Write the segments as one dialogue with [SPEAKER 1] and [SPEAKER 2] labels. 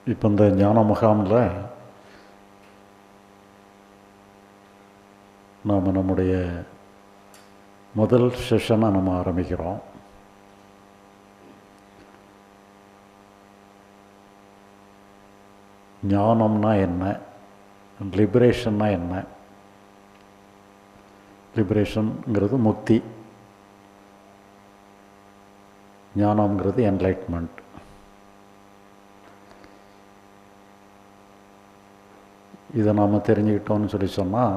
[SPEAKER 1] இப்போ இந்த ஞான முகாமில் நாம் நம்முடைய முதல் செஷனை நம்ம ஆரம்பிக்கிறோம் ஞானம்னா என்ன லிபரேஷன்னா என்ன லிபரேஷனுங்கிறது முக்தி ஞானம்ங்கிறது என்லைட்மெண்ட் இதை நாம் தெரிஞ்சுக்கிட்டோம்னு சொல்லி சொன்னால்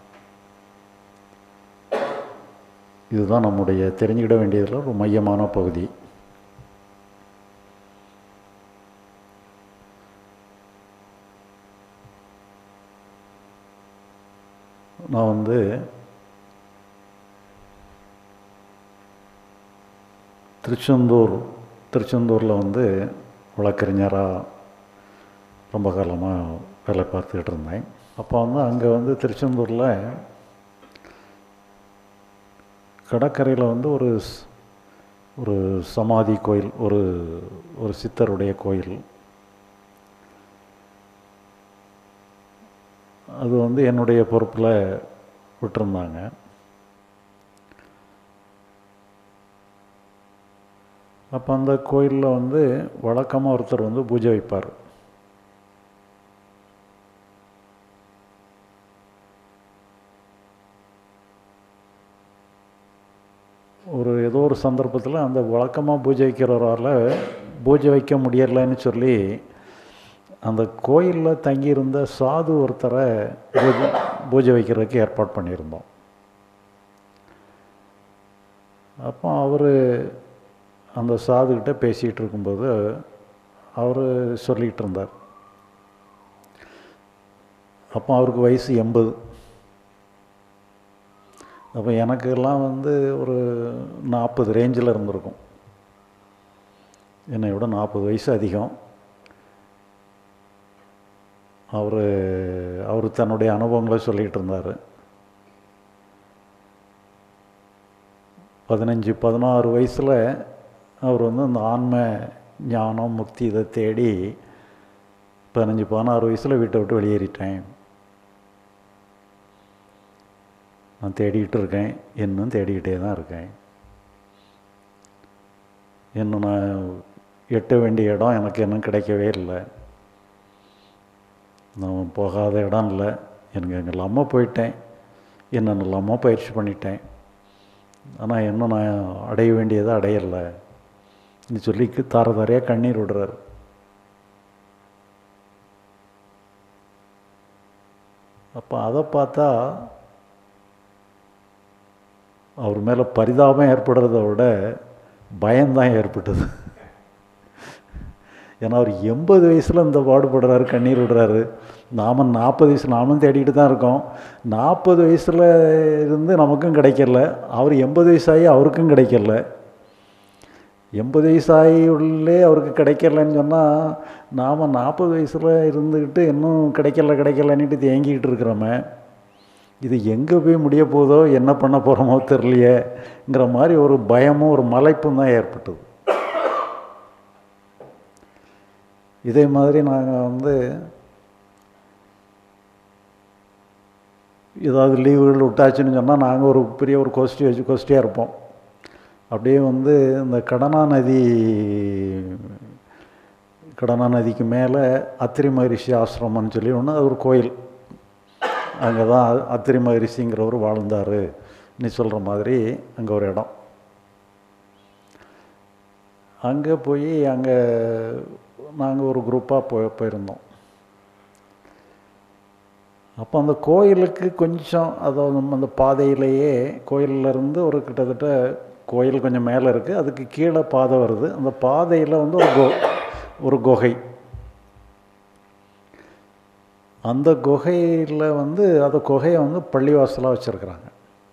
[SPEAKER 1] இதுதான் நம்முடைய தெரிஞ்சுக்கிட வேண்டியதில் ஒரு மையமான பகுதி நான் வந்து திருச்செந்தூர் திருச்செந்தூரில் வந்து வழக்கறிஞராக ரொம்ப காலமாக வேலை பார்த்துக்கிட்டு இருந்தேன் அப்போ வந்து அங்கே வந்து திருச்செந்தூரில் கடற்கரையில் வந்து ஒரு ஸ்- ஒரு சமாதி கோயில் ஒரு ஒரு சித்தருடைய கோயில் அது வந்து என்னுடைய பொறுப்பில் விட்டுருந்தாங்க அப்போ அந்த கோயிலில் வந்து வழக்கமாக ஒருத்தர் வந்து பூஜை வைப்பார் ஒரு ஏதோ ஒரு சந்தர்ப்பத்தில் அந்த வழக்கமாக பூஜை வைக்கிறவரால் பூஜை வைக்க முடியலைன்னு சொல்லி அந்த கோயிலில் தங்கியிருந்த சாது ஒருத்தரை பூஜை பூஜை வைக்கிறதுக்கு ஏற்பாடு பண்ணியிருந்தோம் அப்போ அவர் அந்த சாதுக்கிட்ட பேசிகிட்டு இருக்கும்போது அவர் சொல்லிகிட்டு இருந்தார் அப்போ அவருக்கு வயசு எண்பது அப்போ எனக்கெல்லாம் வந்து ஒரு நாற்பது ரேஞ்சில் இருந்திருக்கும் என்னை விட நாற்பது வயசு அதிகம் அவர் அவர் தன்னுடைய அனுபவங்களை சொல்லிகிட்டு இருந்தார் பதினஞ்சு பதினாறு வயசில் அவர் வந்து அந்த ஆன்ம ஞானம் முக்தி இதை தேடி பதினஞ்சு பதினாறு வயசில் வீட்டை விட்டு வெளியேறிட்டேன் நான் தேடிக்கிட்டு இருக்கேன் இன்னும் தேடிக்கிட்டே தான் இருக்கேன் இன்னும் நான் எட்ட வேண்டிய இடம் எனக்கு இன்னும் கிடைக்கவே இல்லை நான் போகாத இடம் இல்லை எனக்கு எங்கே இல்லாமல் போயிட்டேன் என்னென்ன இல்லாமல் பயிற்சி பண்ணிட்டேன் ஆனால் இன்னும் நான் அடைய வேண்டியதை அடையலை சொல்லி தார தாரையாக கண்ணீர் விடுறாரு அப்போ அதை பார்த்தா அவர் மேலே பரிதாபம் ஏற்படுறத விட பயம்தான் ஏற்பட்டது ஏன்னா அவர் எண்பது வயசில் இந்த பாடுபடுறாரு கண்ணீர் விடுறாரு நாம் நாற்பது வயசு நாமளும் தேடிக்கிட்டு தான் இருக்கோம் நாற்பது வயசில் இருந்து நமக்கும் கிடைக்கல அவர் எண்பது வயசாகி அவருக்கும் கிடைக்கல எண்பது வயசாகி உள்ளே அவருக்கு கிடைக்கலன்னு சொன்னால் நாம் நாற்பது வயசில் இருந்துக்கிட்டு இன்னும் கிடைக்கல கிடைக்கலன்னுட்டு தேங்கிக்கிட்டு இருக்கிறோமே இது எங்கே போய் முடிய போதோ என்ன பண்ண போகிறோமோ தெரியலையேங்கிற மாதிரி ஒரு பயமும் ஒரு மலைப்பும் தான் ஏற்பட்டது இதே மாதிரி நாங்கள் வந்து ஏதாவது லீவுகள் விட்டாச்சுன்னு சொன்னால் நாங்கள் ஒரு பெரிய ஒரு கோஷ்டி வச்சு கோஷ்டியாக இருப்போம் அப்படியே வந்து இந்த கடனா நதி கடனா நதிக்கு மேலே அத்திரி மகரிஷி ஆசிரமம்னு சொல்லி ஒன்று அது ஒரு கோயில் அங்கே தான் அத்திரி மகரிஷிங்கிறவர் வாழ்ந்தார் நீ சொல்கிற மாதிரி அங்கே ஒரு இடம் அங்கே போய் அங்கே நாங்கள் ஒரு குரூப்பாக போய் போயிருந்தோம் அப்போ அந்த கோயிலுக்கு கொஞ்சம் அதாவது நம்ம அந்த பாதையிலேயே கோயிலிருந்து ஒரு கிட்டத்தட்ட கோயில் கொஞ்சம் மேலே இருக்குது அதுக்கு கீழே பாதை வருது அந்த பாதையில் வந்து ஒரு கோ ஒரு குகை அந்த குகையில் வந்து அந்த குகையை வந்து பள்ளிவாசலாக வச்சுருக்குறாங்க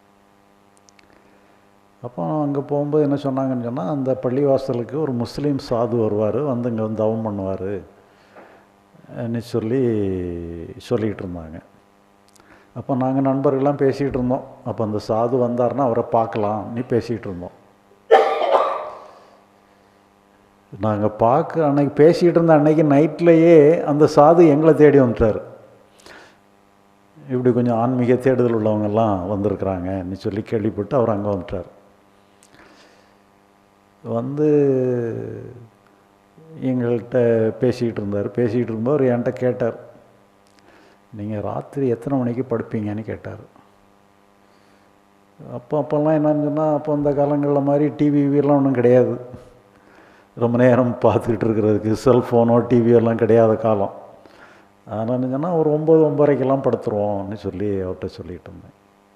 [SPEAKER 1] அப்போ அங்கே போகும்போது என்ன சொன்னாங்கன்னு சொன்னால் அந்த பள்ளிவாசலுக்கு ஒரு முஸ்லீம் சாது வருவார் வந்து இங்கே வந்து தவம் பண்ணுவார் ன்னு சொல்லி சொல்லிகிட்டு இருந்தாங்க அப்போ நாங்கள் நண்பர்கள்லாம் பேசிகிட்டு இருந்தோம் அப்போ அந்த சாது வந்தாருன்னா அவரை பார்க்கலாம் நீ பேசிகிட்டு இருந்தோம் நாங்கள் பார்க்க அன்னைக்கு பேசிகிட்டு இருந்த அன்னைக்கு நைட்லேயே அந்த சாது எங்களை தேடி வந்துட்டார் இப்படி கொஞ்சம் ஆன்மீக தேடுதல் உள்ளவங்கெல்லாம் வந்திருக்கிறாங்கன்னு சொல்லி கேள்விப்பட்டு அவர் அங்கே வந்துட்டார் வந்து எங்கள்கிட்ட பேசிக்கிட்டு இருந்தார் பேசிக்கிட்டு இருக்கும்போது அவர் என்கிட்ட கேட்டார் நீங்கள் ராத்திரி எத்தனை மணிக்கு படுப்பீங்கன்னு கேட்டார் அப்போ அப்போல்லாம் என்னன்னு சொன்னால் அப்போ அந்த காலங்களில் மாதிரி டிவிவிலாம் ஒன்றும் கிடையாது ரொம்ப நேரம் பார்த்துக்கிட்டு இருக்கிறதுக்கு செல்ஃபோனோ டிவியெல்லாம் கிடையாத காலம் அதனால் என்ன சொன்னால் ஒரு ஒம்பது ஒம்பரைக்கெல்லாம் படுத்துருவோம்னு சொல்லி அவர்கிட்ட சொல்லிகிட்டு இருந்தேன்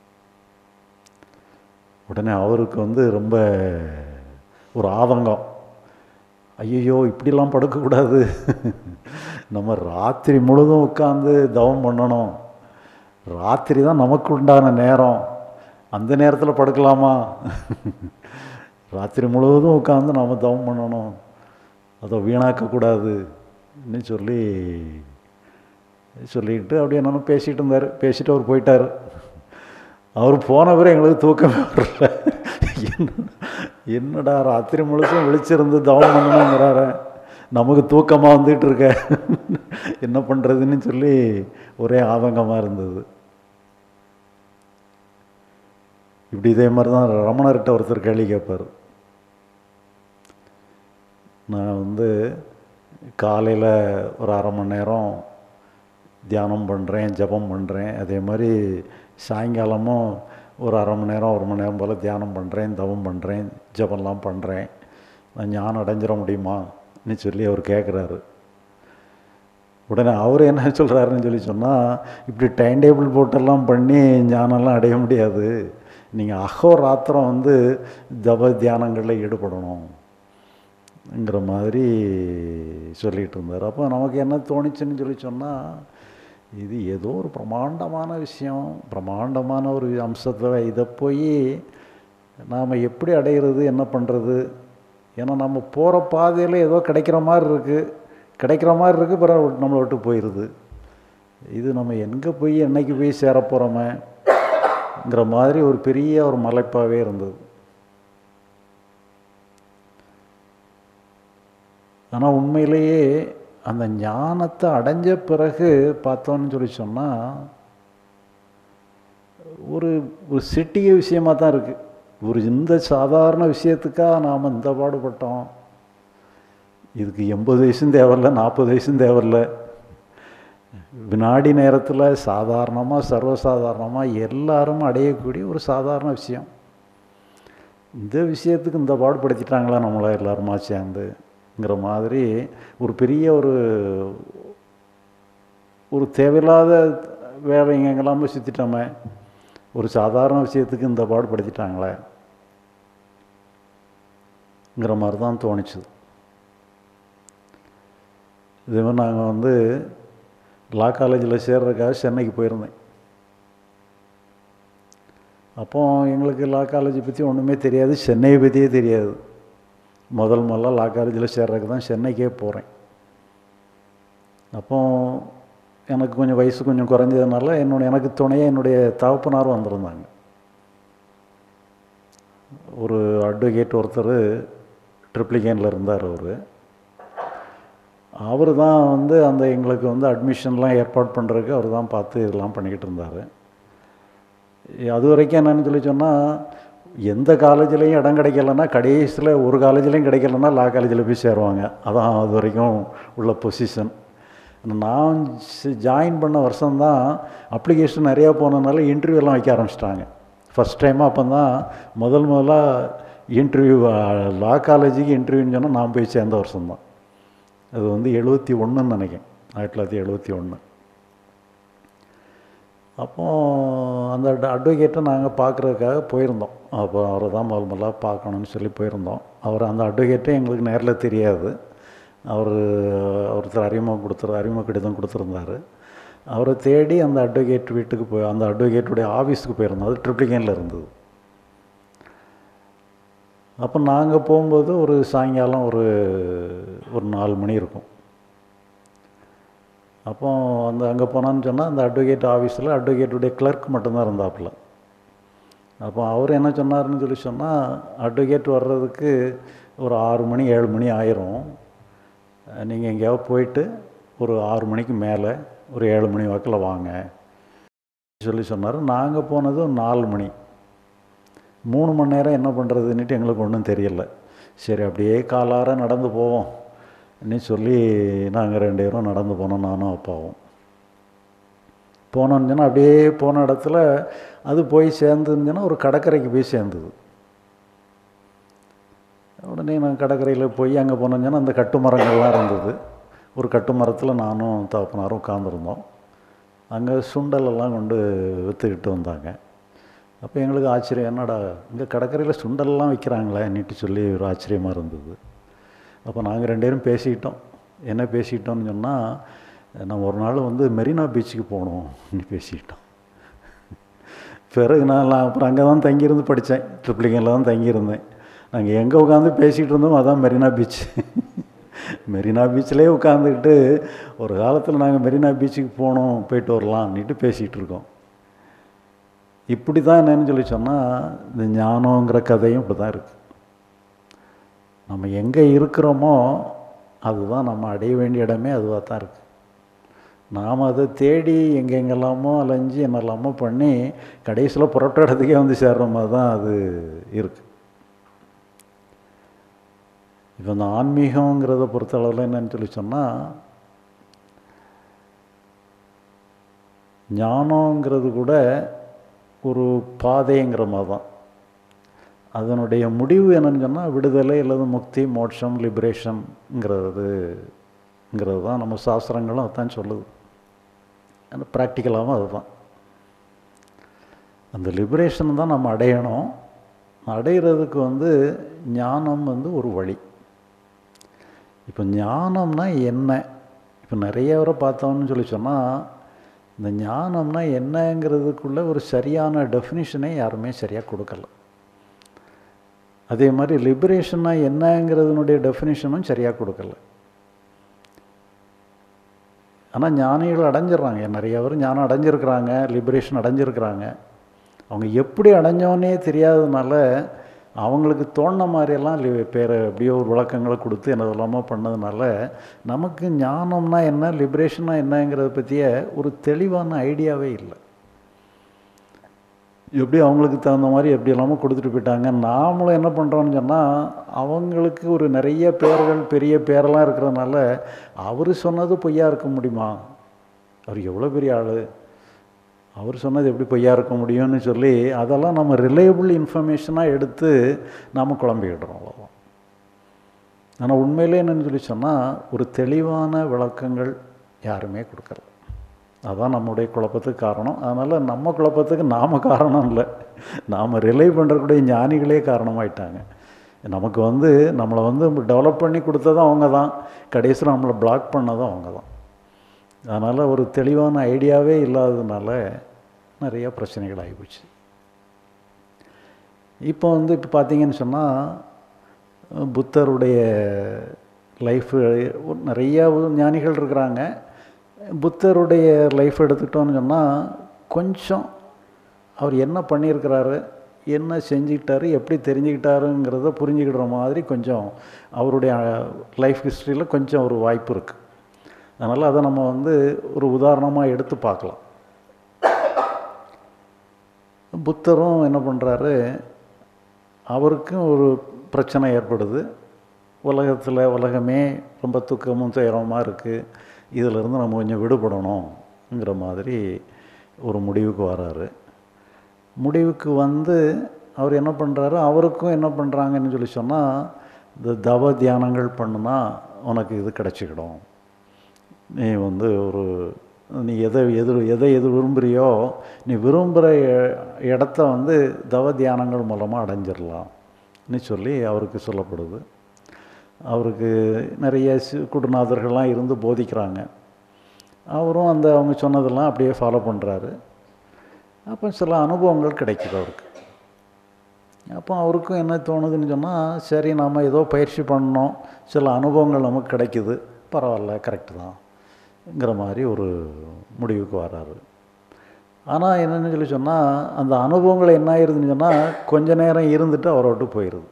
[SPEAKER 1] உடனே அவருக்கு வந்து ரொம்ப ஒரு ஆதங்கம் ஐயோ இப்படிலாம் படுக்கக்கூடாது நம்ம ராத்திரி முழுதும் உட்காந்து தவம் பண்ணணும் ராத்திரி தான் நமக்கு உண்டான நேரம் அந்த நேரத்தில் படுக்கலாமா ராத்திரி முழுவதும் உட்காந்து நாம் தவம் பண்ணணும் அதை வீணாக்கக்கூடாதுன்னு சொல்லி சொல்லிக்கிட்டு அப்படியே என்னென்ன பேசிகிட்டு இருந்தார் பேசிட்டு அவர் போயிட்டார் அவர் போன பிறகு எங்களுக்கு தூக்கமே வரல என்ன என்னடா ராத்திரி முழுசும் விழிச்சிருந்து தவம் பண்ணணுங்கிறார நமக்கு தூக்கமாக வந்துட்டு இருக்க என்ன பண்ணுறதுன்னு சொல்லி ஒரே ஆதங்கமாக இருந்தது இப்படி இதே மாதிரி தான் ரமணர்கிட்ட ஒருத்தர் கேள்வி கேட்பார் நான் வந்து காலையில் ஒரு அரை மணி நேரம் தியானம் பண்ணுறேன் ஜபம் பண்ணுறேன் அதே மாதிரி சாயங்காலமும் ஒரு அரை மணி நேரம் ஒரு மணி நேரம் போல் தியானம் பண்ணுறேன் தவம் பண்ணுறேன் ஜபம்லாம் பண்ணுறேன் நான் ஞானம் அடைஞ்சிட முடியுமான்னு சொல்லி அவர் கேட்குறாரு உடனே அவர் என்ன சொல்கிறாருன்னு சொல்லி சொன்னால் இப்படி டைம் டேபிள் போட்டெல்லாம் பண்ணி ஞானம்லாம் அடைய முடியாது நீங்கள் அகோராத்திரம் வந்து ஜப தியானங்களில் ஈடுபடணுங்கிற மாதிரி சொல்லிகிட்டு இருந்தார் அப்போ நமக்கு என்ன தோணுச்சுன்னு சொல்லி சொன்னால் இது ஏதோ ஒரு பிரமாண்டமான விஷயம் பிரமாண்டமான ஒரு அம்சத்தை இதை போய் நாம் எப்படி அடையிறது என்ன பண்ணுறது ஏன்னா நம்ம போகிற பாதையில் ஏதோ கிடைக்கிற மாதிரி இருக்குது கிடைக்கிற மாதிரி இருக்குது பிறகு நம்மளை விட்டு போயிடுது இது நம்ம எங்கே போய் என்னைக்கு போய் சேர போகிறோமேங்கிற மாதிரி ஒரு பெரிய ஒரு மலைப்பாகவே இருந்தது ஆனால் உண்மையிலேயே அந்த ஞானத்தை அடைஞ்ச பிறகு பார்த்தோன்னு சொல்லி சொன்னால் ஒரு ஒரு சிட்டிய விஷயமாக தான் இருக்குது ஒரு இந்த சாதாரண விஷயத்துக்காக நாம் இந்த பாடுபட்டோம் இதுக்கு எண்பது வயசும் தேவையில்ல நாற்பது வயசும் தேவையில்ல வினாடி நேரத்தில் சாதாரணமாக சர்வசாதாரணமாக எல்லாரும் அடையக்கூடிய ஒரு சாதாரண விஷயம் இந்த விஷயத்துக்கு இந்த பாடுபடுத்திட்டாங்களா நம்மளை எல்லாருமா சேர்ந்துங்கிற மாதிரி ஒரு பெரிய ஒரு ஒரு தேவையில்லாத வேலைங்க எங்கெல்லாம சுற்றிட்டோமே ஒரு சாதாரண விஷயத்துக்கு இந்த பாடுபடுத்திட்டாங்களே ங்கிற மாதிரி தான் தோணுச்சுது இதே மாதிரி நாங்கள் வந்து லா காலேஜில் சேர்றதுக்காக சென்னைக்கு போயிருந்தேன் அப்போ எங்களுக்கு லா காலேஜை பற்றி ஒன்றுமே தெரியாது சென்னையை பற்றியே தெரியாது முதல் முதல்ல லா காலேஜில் சேர்றதுக்கு தான் சென்னைக்கே போகிறேன் அப்போ எனக்கு கொஞ்சம் வயசு கொஞ்சம் குறைஞ்சதுனால என்னுடைய எனக்கு துணையாக என்னுடைய தகப்பனார் வந்திருந்தாங்க ஒரு அட்வொகேட் ஒருத்தர் ட்ரிப்ளிகேனில் இருந்தார் அவர் அவர் தான் வந்து அந்த எங்களுக்கு வந்து அட்மிஷன்லாம் ஏற்பாடு பண்ணுறதுக்கு அவர் தான் பார்த்து இதெல்லாம் பண்ணிக்கிட்டு இருந்தார் அது வரைக்கும் என்னன்னு சொல்லி சொன்னால் எந்த காலேஜ்லேயும் இடம் கிடைக்கலன்னா கடைசியில் ஒரு காலேஜ்லேயும் கிடைக்கலன்னா லா காலேஜில் போய் சேருவாங்க அதான் அது வரைக்கும் உள்ள பொசிஷன் நான் ஜாயின் பண்ண வருஷம்தான் அப்ளிகேஷன் நிறையா போனதுனால இன்டர்வியூலாம் வைக்க ஆரம்பிச்சிட்டாங்க ஃபஸ்ட் டைமாக அப்போ தான் முதல் முதலாக இன்டர்வியூ லா காலேஜுக்கு இன்டர்வியூன்னு சொன்னால் நான் போய் சேர்ந்த வருஷம்தான் அது வந்து எழுபத்தி ஒன்றுன்னு நினைக்கிறேன் ஆயிரத்தி தொள்ளாயிரத்தி எழுபத்தி ஒன்று அப்போ அந்த அட்வொகேட்டை நாங்கள் பார்க்குறதுக்காக போயிருந்தோம் அப்போ அவரை தான் முதல் முதலாக பார்க்கணுன்னு சொல்லி போயிருந்தோம் அவர் அந்த அட்வொகேட்டே எங்களுக்கு நேரில் தெரியாது அவர் ஒருத்தர் அறிமுகம் கொடுத்துரு அறிமுக கடிதம் கொடுத்துருந்தாரு அவரை தேடி அந்த அட்வொகேட் வீட்டுக்கு போய் அந்த அட்வொகேட்டுடைய ஆஃபீஸுக்கு போயிருந்தோம் அது ட்ரிப்ளிகேனில் இருந்தது அப்போ நாங்கள் போகும்போது ஒரு சாயங்காலம் ஒரு ஒரு நாலு மணி இருக்கும் அப்போ அந்த அங்கே போனான்னு சொன்னால் அந்த அட்வொகேட் ஆஃபீஸில் அட்வொகேட்டுடைய கிளர்க் மட்டும்தான் இருந்தாப்புல அப்போ அவர் என்ன சொன்னார்னு சொல்லி சொன்னால் அட்வொகேட் வர்றதுக்கு ஒரு ஆறு மணி ஏழு மணி ஆயிரும் நீங்கள் எங்கேயாவது போயிட்டு ஒரு ஆறு மணிக்கு மேலே ஒரு ஏழு மணி வாக்கில் வாங்க சொல்லி சொன்னார் நாங்கள் போனது ஒரு நாலு மணி மூணு மணி நேரம் என்ன பண்ணுறதுன்னுட்டு எங்களுக்கு ஒன்றும் தெரியல சரி அப்படியே காலார நடந்து போவோம் ன்னு சொல்லி நாங்கள் ரெண்டு பேரும் நடந்து போனோம் நானும் அப்பாவும் போனோன்னு சொன்னால் அப்படியே போன இடத்துல அது போய் சேர்ந்துருந்துச்சுன்னா ஒரு கடற்கரைக்கு போய் சேர்ந்தது உடனே நான் கடற்கரையில் போய் அங்கே போனோம்னா அந்த கட்டு மரங்கள்லாம் இருந்தது ஒரு கட்டு மரத்தில் நானும் தகப்பனாரும் உட்காந்துருந்தோம் அங்கே சுண்டலெல்லாம் கொண்டு விற்றுக்கிட்டு வந்தாங்க அப்போ எங்களுக்கு ஆச்சரியம் என்னடா இங்கே கடற்கரையில் சுண்டல்லாம் விற்கிறாங்களேன்னுட்டு சொல்லி ஒரு ஆச்சரியமாக இருந்தது அப்போ நாங்கள் ரெண்டு பேரும் பேசிக்கிட்டோம் என்ன பேசிக்கிட்டோம்னு சொன்னால் நம்ம ஒரு நாள் வந்து மெரினா பீச்சுக்கு போகணும்னு பேசிக்கிட்டோம் பிறகு நான் அப்புறம் அங்கே தான் தங்கியிருந்து படித்தேன் ட்ரிப்ளிங்கில் தான் தங்கியிருந்தேன் நாங்கள் எங்கே உட்காந்து பேசிகிட்டு இருந்தோம் அதான் மெரினா பீச் மெரினா பீச்சிலே உட்காந்துக்கிட்டு ஒரு காலத்தில் நாங்கள் மெரினா பீச்சுக்கு போனோம் போயிட்டு வரலாம்னுட்டு பேசிகிட்டு இருக்கோம் இப்படி தான் என்னன்னு சொல்லி சொன்னால் இந்த ஞானங்கிற கதையும் இப்படி தான் இருக்குது நம்ம எங்கே இருக்கிறோமோ அதுதான் நம்ம அடைய வேண்டிய இடமே அதுவாக தான் இருக்குது நாம் அதை தேடி எங்கெங்கெல்லாமோ அலைஞ்சு என்னெல்லாமோ பண்ணி கடைசியில் புறப்பட்ட இடத்துக்கே வந்து சேர்ற மாதிரி தான் அது இருக்குது இப்போ இந்த ஆன்மீகங்கிறத பொறுத்தளவில் என்னன்னு சொல்லி சொன்னால் ஞானங்கிறது கூட ஒரு பாதைங்கிற மாதிரி தான் அதனுடைய முடிவு என்னன்னு சொன்னால் விடுதலை அல்லது முக்தி மோட்சம் லிபரேஷன்ங்கிறது தான் நம்ம சாஸ்திரங்களும் அதுதான் சொல்லுது அந்த ப்ராக்டிக்கலாகவும் அதுதான் அந்த லிபரேஷன் தான் நம்ம அடையணும் அடையிறதுக்கு வந்து ஞானம் வந்து ஒரு வழி இப்போ ஞானம்னா என்ன இப்போ நிறைய வரை பார்த்தோம்னு சொல்லி சொன்னால் இந்த ஞானம்னா என்னங்கிறதுக்குள்ள ஒரு சரியான டெஃபினிஷனே யாருமே சரியாக கொடுக்கல அதே மாதிரி லிபரேஷன்னா என்னங்கிறதுனுடைய டெஃபினிஷனும் சரியாக கொடுக்கல ஆனால் ஞானிகள் அடைஞ்சிடுறாங்க நிறைய பேர் ஞானம் அடைஞ்சிருக்கிறாங்க லிபரேஷன் அடைஞ்சிருக்கிறாங்க அவங்க எப்படி அடைஞ்சோன்னே தெரியாததுனால அவங்களுக்கு தோணின மாதிரியெல்லாம் லி பேரை எப்படியோ ஒரு விளக்கங்களை கொடுத்து என்னதெல்லாமோ பண்ணதுனால நமக்கு ஞானம்னா என்ன லிபரேஷனா என்னங்கிறத பற்றிய ஒரு தெளிவான ஐடியாவே இல்லை எப்படி அவங்களுக்கு தகுந்த மாதிரி எப்படி எல்லாமோ கொடுத்துட்டு போயிட்டாங்க நாமளும் என்ன பண்ணுறோம்னு சொன்னால் அவங்களுக்கு ஒரு நிறைய பேர்கள் பெரிய பேரெல்லாம் இருக்கிறதுனால அவர் சொன்னது பொய்யா இருக்க முடியுமா அவர் எவ்வளோ பெரிய ஆள் அவர் சொன்னது எப்படி பொய்யா இருக்க முடியும்னு சொல்லி அதெல்லாம் நம்ம ரிலையபிள் இன்ஃபர்மேஷனாக எடுத்து நாம் குழம்பிக்கிடுறோம் அவ்வளோதான் ஆனால் உண்மையிலே என்னென்னு சொல்லி சொன்னால் ஒரு தெளிவான விளக்கங்கள் யாருமே கொடுக்கல அதான் நம்முடைய குழப்பத்துக்கு காரணம் அதனால் நம்ம குழப்பத்துக்கு நாம் காரணம் இல்லை நாம் ரிலை பண்ணுறக்கூடிய ஞானிகளே காரணமாயிட்டாங்க நமக்கு வந்து நம்மளை வந்து டெவலப் பண்ணி கொடுத்ததும் அவங்க தான் கடைசியில் நம்மளை பிளாக் பண்ணதும் அவங்க தான் அதனால் ஒரு தெளிவான ஐடியாவே இல்லாததுனால நிறைய பிரச்சனைகள் ஆகிப்போச்சு இப்போ வந்து இப்போ பார்த்தீங்கன்னு சொன்னால் புத்தருடைய லைஃபு நிறைய ஞானிகள் இருக்கிறாங்க புத்தருடைய லைஃப் எடுத்துக்கிட்டோன்னு சொன்னால் கொஞ்சம் அவர் என்ன பண்ணியிருக்கிறாரு என்ன செஞ்சுக்கிட்டாரு எப்படி தெரிஞ்சுக்கிட்டாருங்கிறத புரிஞ்சுக்கிற மாதிரி கொஞ்சம் அவருடைய லைஃப் ஹிஸ்ட்ரியில் கொஞ்சம் ஒரு வாய்ப்பு இருக்குது அதனால் அதை நம்ம வந்து ஒரு உதாரணமாக எடுத்து பார்க்கலாம் புத்தரும் என்ன பண்ணுறாரு அவருக்கும் ஒரு பிரச்சனை ஏற்படுது உலகத்தில் உலகமே ரொம்ப துக்கமும் துயரமாக இருக்குது இதிலிருந்து நம்ம கொஞ்சம் விடுபடணுங்கிற மாதிரி ஒரு முடிவுக்கு வராரு முடிவுக்கு வந்து அவர் என்ன பண்ணுறாரு அவருக்கும் என்ன பண்ணுறாங்கன்னு சொல்லி சொன்னால் இந்த தவ தியானங்கள் பண்ணுனா உனக்கு இது கிடச்சிக்கிடும் நீ வந்து ஒரு நீ எதை எது எதை எது விரும்புகிறியோ நீ விரும்புகிற இடத்த வந்து தவ தியானங்கள் மூலமாக அடைஞ்சிடலாம்னு சொல்லி அவருக்கு சொல்லப்படுது அவருக்கு நிறைய குருநாதர்கள்லாம் இருந்து போதிக்கிறாங்க அவரும் அந்த அவங்க சொன்னதெல்லாம் அப்படியே ஃபாலோ பண்ணுறாரு அப்போ சில அனுபவங்கள் கிடைக்குது அவருக்கு அப்போ அவருக்கும் என்ன தோணுதுன்னு சொன்னால் சரி நாம் ஏதோ பயிற்சி பண்ணோம் சில அனுபவங்கள் நமக்கு கிடைக்குது பரவாயில்ல கரெக்டு தான்ங்கிற மாதிரி ஒரு முடிவுக்கு வராரு ஆனால் என்னென்னு சொல்லி சொன்னால் அந்த அனுபவங்கள் என்ன ஆயிருதுன்னு சொன்னால் கொஞ்ச நேரம் இருந்துட்டு அவரை விட்டு போயிடுது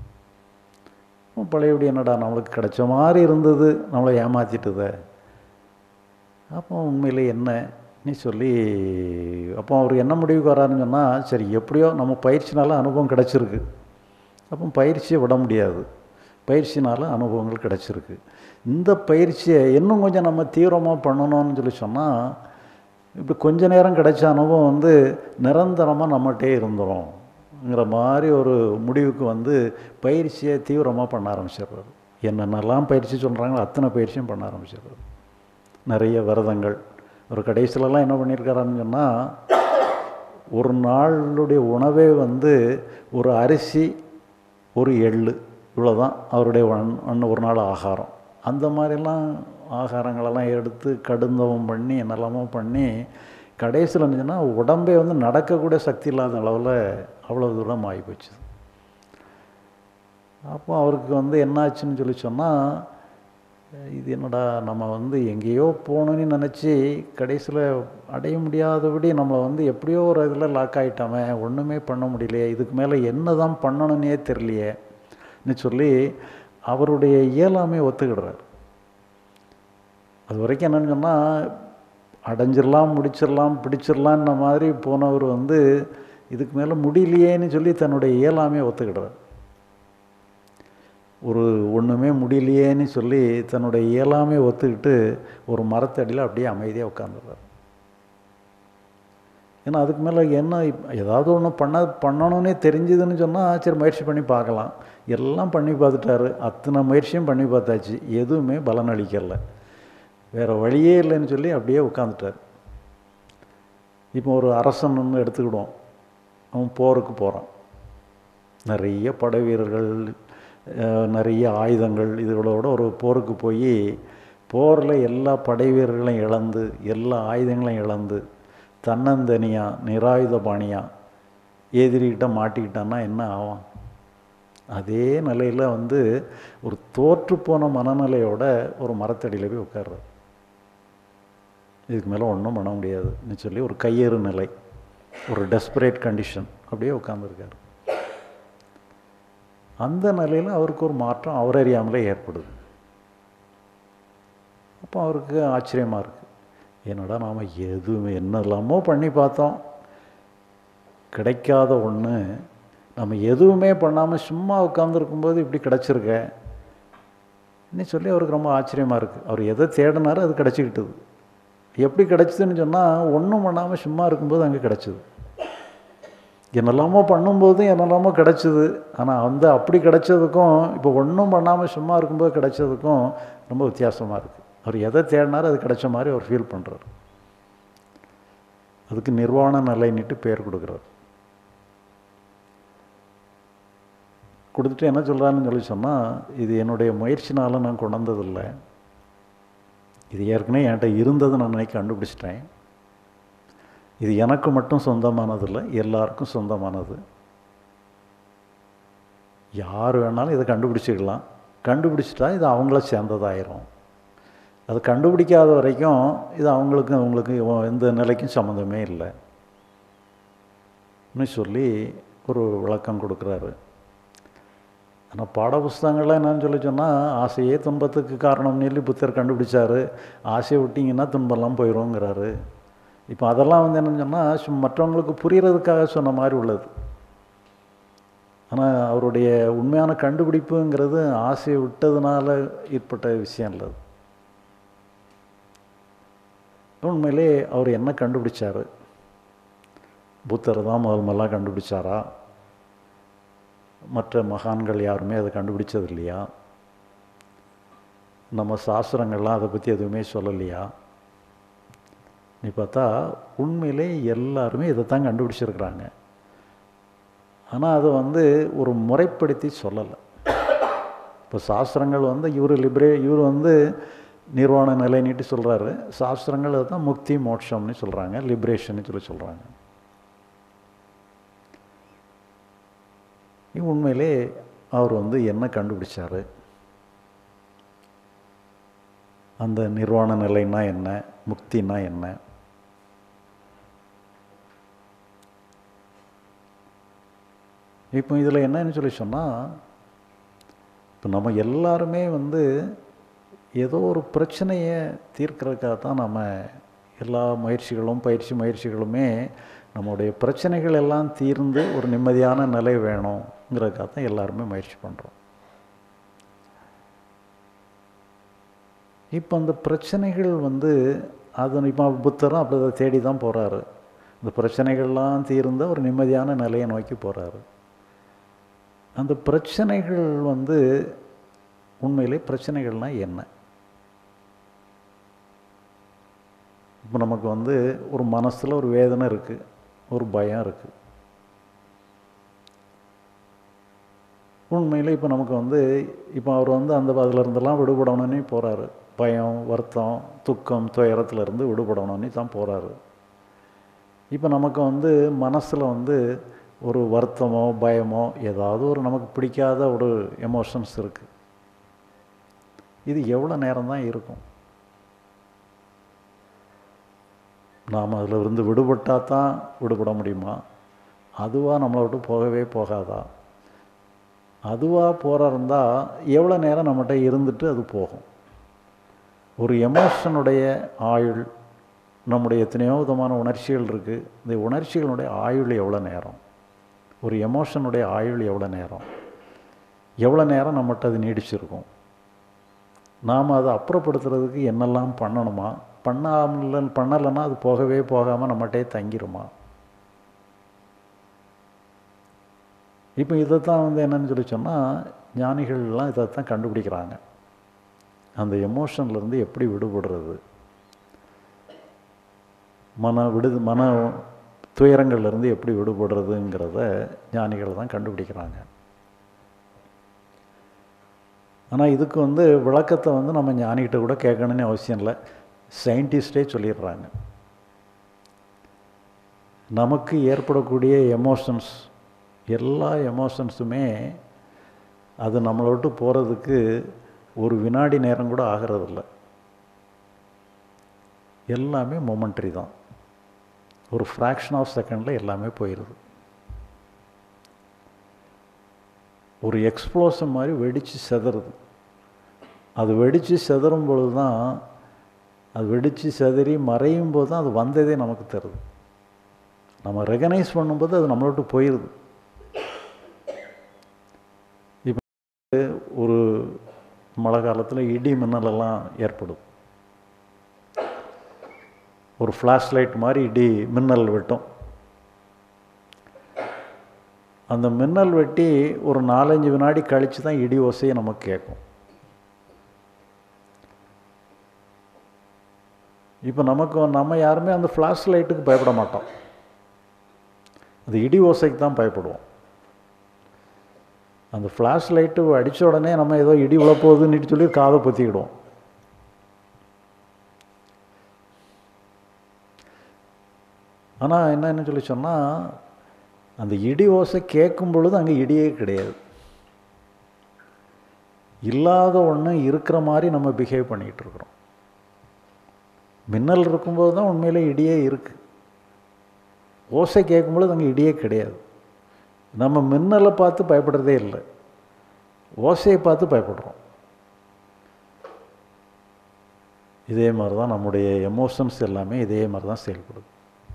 [SPEAKER 1] பழையபடி என்னடா நம்மளுக்கு கிடைச்ச மாதிரி இருந்தது நம்மளை ஏமாற்றிட்டுதே அப்போ உண்மையிலே என்ன நீ சொல்லி அப்போ அவர் என்ன முடிவுக்கு வராருன்னு சொன்னால் சரி எப்படியோ நம்ம பயிற்சினால அனுபவம் கிடச்சிருக்கு அப்போ பயிற்சியை விட முடியாது பயிற்சினால அனுபவங்கள் கிடச்சிருக்கு இந்த பயிற்சியை இன்னும் கொஞ்சம் நம்ம தீவிரமாக பண்ணணும்னு சொல்லி சொன்னால் இப்போ கொஞ்ச நேரம் கிடைச்ச அனுபவம் வந்து நிரந்தரமாக நம்மகிட்டே இருந்துரும்ங்கிற மாதிரி ஒரு முடிவுக்கு வந்து பயிற்சியை தீவிரமாக பண்ண ஆரம்பிச்சிடுறாரு என்னென்னலாம் பயிற்சி சொல்கிறாங்களோ அத்தனை பயிற்சியும் பண்ண ஆரம்பிச்சிடுறாரு நிறைய விரதங்கள் ஒரு கடைசிலலாம் என்ன பண்ணியிருக்காரான்னு சொன்னால் ஒரு நாளுடைய உணவே வந்து ஒரு அரிசி ஒரு எள்ளு இவ்வளோதான் அவருடைய ஒன் ஒன் ஒரு நாள் ஆகாரம் அந்த மாதிரிலாம் ஆகாரங்களெல்லாம் எடுத்து கடுந்தவம் பண்ணி என்னெல்லாமோ பண்ணி கடைசியில் இருந்துச்சுன்னா உடம்பே வந்து நடக்கக்கூடிய சக்தி இல்லாத அளவில் அவ்வளோ தூரம் ஆகிப்போச்சு அப்போ அவருக்கு வந்து என்னாச்சுன்னு சொல்லி சொன்னால் இது என்னடா நம்ம வந்து எங்கேயோ போகணுன்னு நினச்சி கடைசியில் அடைய முடியாதபடி நம்ம வந்து எப்படியோ ஒரு இதில் லாக் ஆகிட்டோமே ஒன்றுமே பண்ண முடியலையே இதுக்கு மேலே என்ன தான் பண்ணணுன்னே தெரியலையேன்னு சொல்லி அவருடைய இயலாமே ஒத்துக்கிடுறார் அது வரைக்கும் என்னென்னு சொன்னால் அடைஞ்சிடலாம் முடிச்சிடலாம் பிடிச்சிடலான்ற மாதிரி போனவர் வந்து இதுக்கு மேலே முடியலையேன்னு சொல்லி தன்னுடைய இயலாமே ஒத்துக்கிடுறார் ஒரு ஒன்றுமே முடியலையேன்னு சொல்லி தன்னுடைய இயலாமே ஒத்துக்கிட்டு ஒரு மரத்தடியில் அப்படியே அமைதியாக உட்காந்துடுறார் ஏன்னா அதுக்கு மேலே என்ன ஏதாவது ஒன்று பண்ண பண்ணணும்னே தெரிஞ்சுதுன்னு சொன்னால் சரி முயற்சி பண்ணி பார்க்கலாம் எல்லாம் பண்ணி பார்த்துட்டாரு அத்தனை முயற்சியும் பண்ணி பார்த்தாச்சு எதுவுமே பலன் அளிக்கலை வேறு வழியே இல்லைன்னு சொல்லி அப்படியே உட்காந்துட்டார் இப்போ ஒரு அரசன் ஒன்று எடுத்துக்கிடுவோம் அவன் போருக்கு போகிறான் நிறைய படை வீரர்கள் நிறைய ஆயுதங்கள் இதுகளோட ஒரு போருக்கு போய் போரில் எல்லா படை வீரர்களையும் இழந்து எல்லா ஆயுதங்களையும் இழந்து தன்னந்தனியாக நிராயுத பாணியாக எதிரிக்கிட்ட மாட்டிக்கிட்டான்னா என்ன ஆகும் அதே நிலையில் வந்து ஒரு தோற்று போன மனநிலையோட ஒரு மரத்தடியில் போய் உட்கார்றார் இதுக்கு மேலே ஒன்றும் பண்ண முடியாதுன்னு சொல்லி ஒரு கையேறு நிலை ஒரு டெஸ்பரேட் கண்டிஷன் அப்படியே உட்காந்துருக்காரு அந்த நிலையில் அவருக்கு ஒரு மாற்றம் அவர் அறியாமலே ஏற்படுது அப்போ அவருக்கு ஆச்சரியமாக இருக்குது என்னடா நாம் எதுவுமே என்னெல்லாமோ பண்ணி பார்த்தோம் கிடைக்காத ஒன்று நம்ம எதுவுமே பண்ணாமல் சும்மா உட்காந்துருக்கும்போது இப்படி கிடச்சிருக்க இன்னும் சொல்லி அவருக்கு ரொம்ப ஆச்சரியமாக இருக்குது அவர் எதை தேடினாரோ அது கிடச்சிக்கிட்டுது எப்படி கிடச்சிதுன்னு சொன்னால் ஒன்றும் பண்ணாமல் சும்மா இருக்கும்போது அங்கே கிடச்சிது என்னெல்லாமோ பண்ணும்போது என்னெல்லாமோ கிடச்சிது ஆனால் அந்த அப்படி கிடச்சதுக்கும் இப்போ ஒன்றும் பண்ணாமல் சும்மா இருக்கும்போது கிடச்சதுக்கும் ரொம்ப வித்தியாசமாக இருக்குது அவர் எதை தேடினாரோ அது கிடைச்ச மாதிரி அவர் ஃபீல் பண்ணுறார் அதுக்கு நிர்வாண நிலைன்னுட்டு பேர் கொடுக்குறார் கொடுத்துட்டு என்ன சொல்கிறான்னு சொல்லி சொன்னால் இது என்னுடைய முயற்சினால் நான் கொண்டு வந்ததில்லை இது ஏற்கனவே என்கிட்ட இருந்ததை நான் நினைக்க கண்டுபிடிச்சிட்டேன் இது எனக்கு மட்டும் சொந்தமானதில்லை எல்லாருக்கும் சொந்தமானது யார் வேணாலும் இதை கண்டுபிடிச்சிக்கலாம் கண்டுபிடிச்சிட்டா இது அவங்கள சேர்ந்ததாயிரும் அது கண்டுபிடிக்காத வரைக்கும் இது அவங்களுக்கு அவங்களுக்கு எந்த நிலைக்கும் சம்மந்தமே இல்லை சொல்லி ஒரு விளக்கம் கொடுக்குறாரு ஆனால் பாட புஸ்தகங்கள்லாம் என்னன்னு சொல்லி சொன்னால் ஆசையே துன்பத்துக்கு காரணம்னு சொல்லி புத்தர் கண்டுபிடிச்சாரு ஆசையை விட்டிங்கன்னா துன்பம்லாம் போயிடும்ங்கிறாரு இப்போ அதெல்லாம் வந்து என்னன்னு சொன்னால் மற்றவங்களுக்கு புரியறதுக்காக சொன்ன மாதிரி உள்ளது ஆனால் அவருடைய உண்மையான கண்டுபிடிப்புங்கிறது ஆசையை விட்டதுனால ஏற்பட்ட விஷயம் இல்லை உண்மையிலே அவர் என்ன கண்டுபிடிச்சார் புத்தர் தான் முதல் முதலாக கண்டுபிடிச்சாரா மற்ற மகான்கள் யாருமே அதை கண்டுபிடிச்சது இல்லையா நம்ம சாஸ்திரங்கள்லாம் அதை பற்றி எதுவுமே சொல்லலையா நீ பார்த்தா உண்மையிலே எல்லாருமே இதை தான் கண்டுபிடிச்சிருக்கிறாங்க ஆனால் அதை வந்து ஒரு முறைப்படுத்தி சொல்லலை இப்போ சாஸ்திரங்கள் வந்து இவர் லிபரே இவர் வந்து நிர்வாண நிலைன்னுட்டு சொல்கிறாரு சாஸ்திரங்கள் அதுதான் முக்தி மோட்சம்னு சொல்கிறாங்க லிபரேஷன் சொல்லி சொல்கிறாங்க உண்மையிலே அவர் வந்து என்ன கண்டுபிடிச்சார் அந்த நிர்வாண நிலைன்னா என்ன முக்தினா என்ன இப்போ இதில் என்னன்னு சொல்லி சொன்னால் இப்போ நம்ம எல்லாருமே வந்து ஏதோ ஒரு பிரச்சனையை தீர்க்கறதுக்காக தான் நம்ம எல்லா முயற்சிகளும் பயிற்சி முயற்சிகளுமே நம்முடைய பிரச்சனைகள் எல்லாம் தீர்ந்து ஒரு நிம்மதியான நிலை வேணுங்கிறதுக்காக தான் எல்லாருமே முயற்சி பண்ணுறோம் இப்போ அந்த பிரச்சனைகள் வந்து அது இப்போ புத்தரும் அப்படி அதை தேடி தான் போகிறாரு இந்த பிரச்சனைகள்லாம் தீர்ந்த ஒரு நிம்மதியான நிலையை நோக்கி போகிறாரு அந்த பிரச்சனைகள் வந்து உண்மையிலே பிரச்சனைகள்னால் என்ன இப்போ நமக்கு வந்து ஒரு மனசில் ஒரு வேதனை இருக்குது ஒரு பயம் இருக்குது உண்மையில் இப்போ நமக்கு வந்து இப்போ அவர் வந்து அந்த அதில் இருந்தெல்லாம் விடுபடணும்னு போகிறாரு பயம் வருத்தம் துக்கம் துயரத்துலேருந்து விடுபடணும்னு தான் போகிறாரு இப்போ நமக்கு வந்து மனசில் வந்து ஒரு வருத்தமோ பயமோ ஏதாவது ஒரு நமக்கு பிடிக்காத ஒரு எமோஷன்ஸ் இருக்குது இது எவ்வளோ நேரம் தான் இருக்கும் நாம் அதில் இருந்து விடுபட்டால் தான் விடுபட முடியுமா அதுவாக நம்மளை விட்டு போகவே போகாதா அதுவாக போகிற இருந்தால் எவ்வளோ நேரம் நம்மகிட்ட இருந்துட்டு அது போகும் ஒரு எமோஷனுடைய ஆயுள் நம்முடைய எத்தனையோ விதமான உணர்ச்சிகள் இருக்குது இந்த உணர்ச்சிகளுடைய ஆயுள் எவ்வளோ நேரம் ஒரு எமோஷனுடைய ஆயுள் எவ்வளோ நேரம் எவ்வளோ நேரம் நம்மகிட்ட அது நீடிச்சிருக்கும் நாம் அதை அப்புறப்படுத்துறதுக்கு என்னெல்லாம் பண்ணணுமா பண்ணாமல் பண்ணலைன்னா அது போகவே போகாமல் நம்மகிட்டே தங்கிருமா இப்போ இதை தான் வந்து என்னன்னு சொல்லி சொன்னால் ஞானிகள்லாம் இதை தான் கண்டுபிடிக்கிறாங்க அந்த எமோஷன்லேருந்து எப்படி விடுபடுறது மன விடு மன துயரங்கள்லேருந்து எப்படி விடுபடுறதுங்கிறத ஞானிகள் தான் கண்டுபிடிக்கிறாங்க ஆனால் இதுக்கு வந்து விளக்கத்தை வந்து நம்ம ஞானிகிட்ட கூட கேட்கணும்னு அவசியம் இல்லை சயின்டிஸ்டே சொல்லிடுறாங்க நமக்கு ஏற்படக்கூடிய எமோஷன்ஸ் எல்லா எமோஷன்ஸுமே அது நம்மளை விட்டு போகிறதுக்கு ஒரு வினாடி நேரம் கூட ஆகிறதில்ல எல்லாமே மொமெண்ட்ரி தான் ஒரு ஃப்ராக்ஷன் ஆஃப் செகண்டில் எல்லாமே போயிடுது ஒரு எக்ஸ்ப்ளோஷன் மாதிரி வெடித்து செதறுது அது வெடித்து செதறும் பொழுது தான் அது வெடித்து செதறி மறையும் போது தான் அது வந்ததே நமக்கு தருது நம்ம ரெகனைஸ் பண்ணும்போது அது நம்மளை விட்டு போயிடுது இப்போ ஒரு மழை காலத்தில் இடி மின்னலெல்லாம் ஏற்படும் ஒரு ஃப்ளாஷ் லைட் மாதிரி இடி மின்னல் வெட்டும் அந்த மின்னல் வெட்டி ஒரு நாலஞ்சு வினாடி கழித்து தான் இடி ஓசையை நமக்கு கேட்கும் இப்போ நமக்கு நம்ம யாருமே அந்த ஃப்ளாஷ் லைட்டுக்கு பயப்பட மாட்டோம் அந்த இடி ஓசைக்கு தான் பயப்படுவோம் அந்த ஃப்ளாஷ் லைட்டு அடித்த உடனே நம்ம ஏதோ இடி விழப்போகுதுன்னு சொல்லி காதை பொத்திக்கிடுவோம் ஆனால் என்னன்னு சொல்லி சொன்னால் அந்த இடி ஓசை கேட்கும் பொழுது அங்கே இடியே கிடையாது இல்லாத ஒன்று இருக்கிற மாதிரி நம்ம பிஹேவ் பண்ணிகிட்டு இருக்கிறோம் மின்னல் இருக்கும்போது தான் உண்மையிலே இடியே இருக்குது ஓசை கேட்கும்பொழுது அங்கே இடியே கிடையாது நம்ம மின்னலை பார்த்து பயப்படுறதே இல்லை ஓசையை பார்த்து பயப்படுறோம் இதே மாதிரி தான் நம்முடைய எமோஷன்ஸ் எல்லாமே இதே மாதிரி தான் செயல்படுது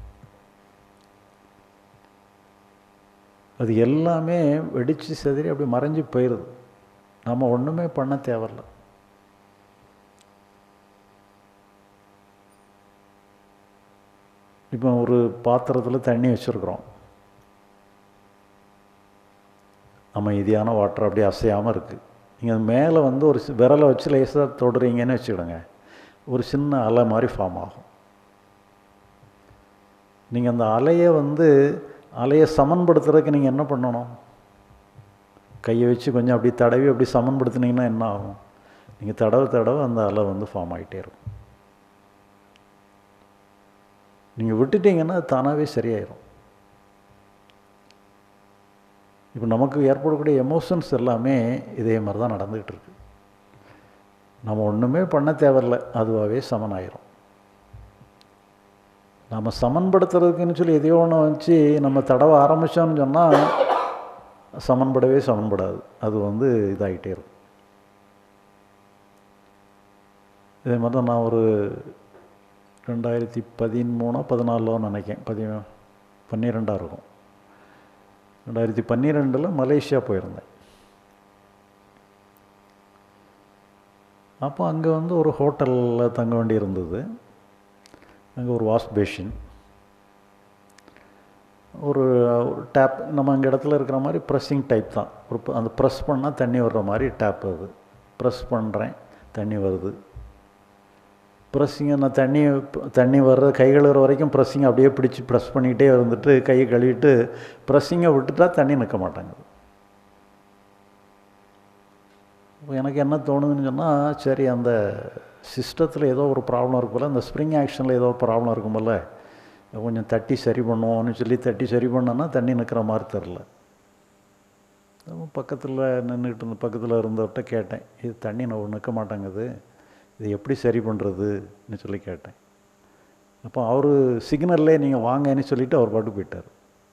[SPEAKER 1] அது எல்லாமே வெடித்து செதறி அப்படி மறைஞ்சு போயிடுது நம்ம ஒன்றுமே பண்ண தேவையில்ல இப்போ ஒரு பாத்திரத்தில் தண்ணி வச்சுருக்குறோம் அமைதியான வாட்டர் அப்படியே அசையாமல் இருக்குது நீங்கள் மேலே வந்து ஒரு விரலை வச்சு லேசாக தொடுறீங்கன்னு வச்சுக்கிடுங்க ஒரு சின்ன அலை மாதிரி ஃபார்ம் ஆகும் நீங்கள் அந்த அலையை வந்து அலையை சமன்படுத்துறதுக்கு நீங்கள் என்ன பண்ணணும் கையை வச்சு கொஞ்சம் அப்படி தடவி அப்படி சமன்படுத்துனீங்கன்னா என்ன ஆகும் நீங்கள் தடவை தடவை அந்த அலை வந்து ஃபார்ம் ஆகிட்டே இருக்கும் நீங்கள் விட்டுட்டீங்கன்னா அது தானாகவே சரியாயிடும் இப்போ நமக்கு ஏற்படக்கூடிய எமோஷன்ஸ் எல்லாமே இதே மாதிரி தான் நடந்துக்கிட்டு இருக்கு நம்ம ஒன்றுமே பண்ண தேவையில்ல அதுவாகவே சமனாயிரும் நம்ம சமன்படுத்துறதுக்குன்னு சொல்லி எதையோ ஒன்று வச்சு நம்ம தடவை ஆரம்பித்தோம்னு சொன்னால் சமன்படவே சமன்படாது அது வந்து இதாகிட்டே இருக்கும் இதே மாதிரி தான் நான் ஒரு ரெண்டாயிரத்தி பதிமூணோ பதினாலோ நினைக்கேன் பதி பன்னிரெண்டாக இருக்கும் ரெண்டாயிரத்தி பன்னிரெண்டில் மலேசியா போயிருந்தேன் அப்போ அங்கே வந்து ஒரு ஹோட்டலில் தங்க வேண்டி இருந்தது அங்கே ஒரு வாஷ் பேஷின் ஒரு டேப் நம்ம அங்கே இடத்துல இருக்கிற மாதிரி ப்ரெஸ்ஸிங் டைப் தான் ஒரு ப- அந்த ப்ரெஸ் பண்ணால் தண்ணி வர்ற மாதிரி டேப் அது ப்ரெஸ் பண்ணுறேன் தண்ணி வருது ப்ரெஸ்ஸிங்கை நான் தண்ணி தண்ணி வர்ற கை கழுவுற வரைக்கும் ப்ரெஸ்ஸிங் அப்படியே பிடிச்சி ப்ரெஸ் பண்ணிகிட்டே இருந்துட்டு கையை கழுவிட்டு ப்ரெஸ்ஸிங்கை விட்டுட்டா தண்ணி நிற்க மாட்டேங்குது இப்போ எனக்கு என்ன தோணுதுன்னு சொன்னால் சரி அந்த சிஸ்டத்தில் ஏதோ ஒரு ப்ராப்ளம் இருக்கும் போல இந்த ஸ்ப்ரிங் ஆக்ஷனில் ஏதோ ப்ராப்ளம் இருக்கும் போல கொஞ்சம் தட்டி சரி பண்ணுவோம்னு சொல்லி தட்டி சரி பண்ணோன்னா தண்ணி நிற்கிற மாதிரி தெரில பக்கத்தில் நின்றுக்கிட்டு இருந்த பக்கத்தில் இருந்தவர்கிட்ட கேட்டேன் இது தண்ணி நான் நிற்க மாட்டேங்குது இது எப்படி சரி பண்ணுறதுன்னு சொல்லி கேட்டேன் அப்போ அவர் சிக்னல்லே நீங்கள் வாங்கன்னு சொல்லிவிட்டு அவர் பாட்டு போயிட்டார்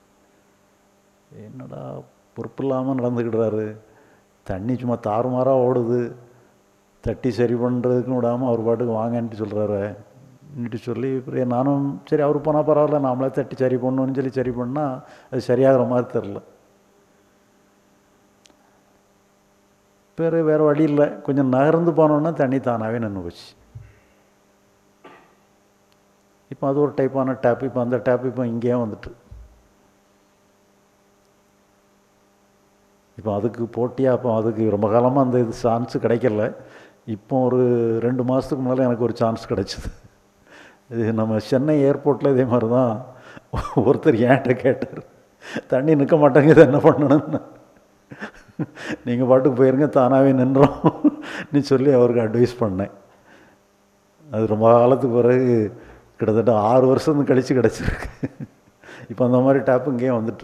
[SPEAKER 1] என்னடா பொறுப்பு இல்லாமல் நடந்துக்கிடுறாரு தண்ணி சும்மா தாறுமாறாக ஓடுது தட்டி சரி பண்ணுறதுக்கும் விடாமல் அவர் பாட்டுக்கு வாங்கன்ட்டு சொல்கிறாரு இன்னிட்டு சொல்லி அப்புறம் நானும் சரி அவர் போனால் பரவாயில்ல நாமளே தட்டி சரி பண்ணணும்னு சொல்லி சரி பண்ணால் அது சரியாகிற மாதிரி தெரில பேர் வேறு வழி இல்லை கொஞ்சம் நகர்ந்து போனோன்னா தண்ணி தானாகவே நின்று போச்சு இப்போ அது ஒரு டைப்பான டேப் இப்போ அந்த டேப் இப்போ இங்கேயே வந்துட்டு இப்போ அதுக்கு போட்டியாக அப்போ அதுக்கு ரொம்ப காலமாக அந்த இது சான்ஸு கிடைக்கல இப்போ ஒரு ரெண்டு மாதத்துக்கு முன்னால் எனக்கு ஒரு சான்ஸ் கிடச்சிது இது நம்ம சென்னை ஏர்போர்ட்டில் இதே மாதிரி தான் ஒருத்தர் ஏன்ட்ட கேட்டார் தண்ணி நிற்க மாட்டேங்குது என்ன பண்ணணும்னு நீங்கள் பாட்டுக்கு போயிருங்க தானாகவே நின்றோம் நீ சொல்லி அவருக்கு அட்வைஸ் பண்ணேன் அது ரொம்ப காலத்துக்கு பிறகு கிட்டத்தட்ட ஆறு வருஷம் கழித்து கிடச்சிருக்கு இப்போ அந்த மாதிரி டேப்பு இங்கேயே வந்துட்டு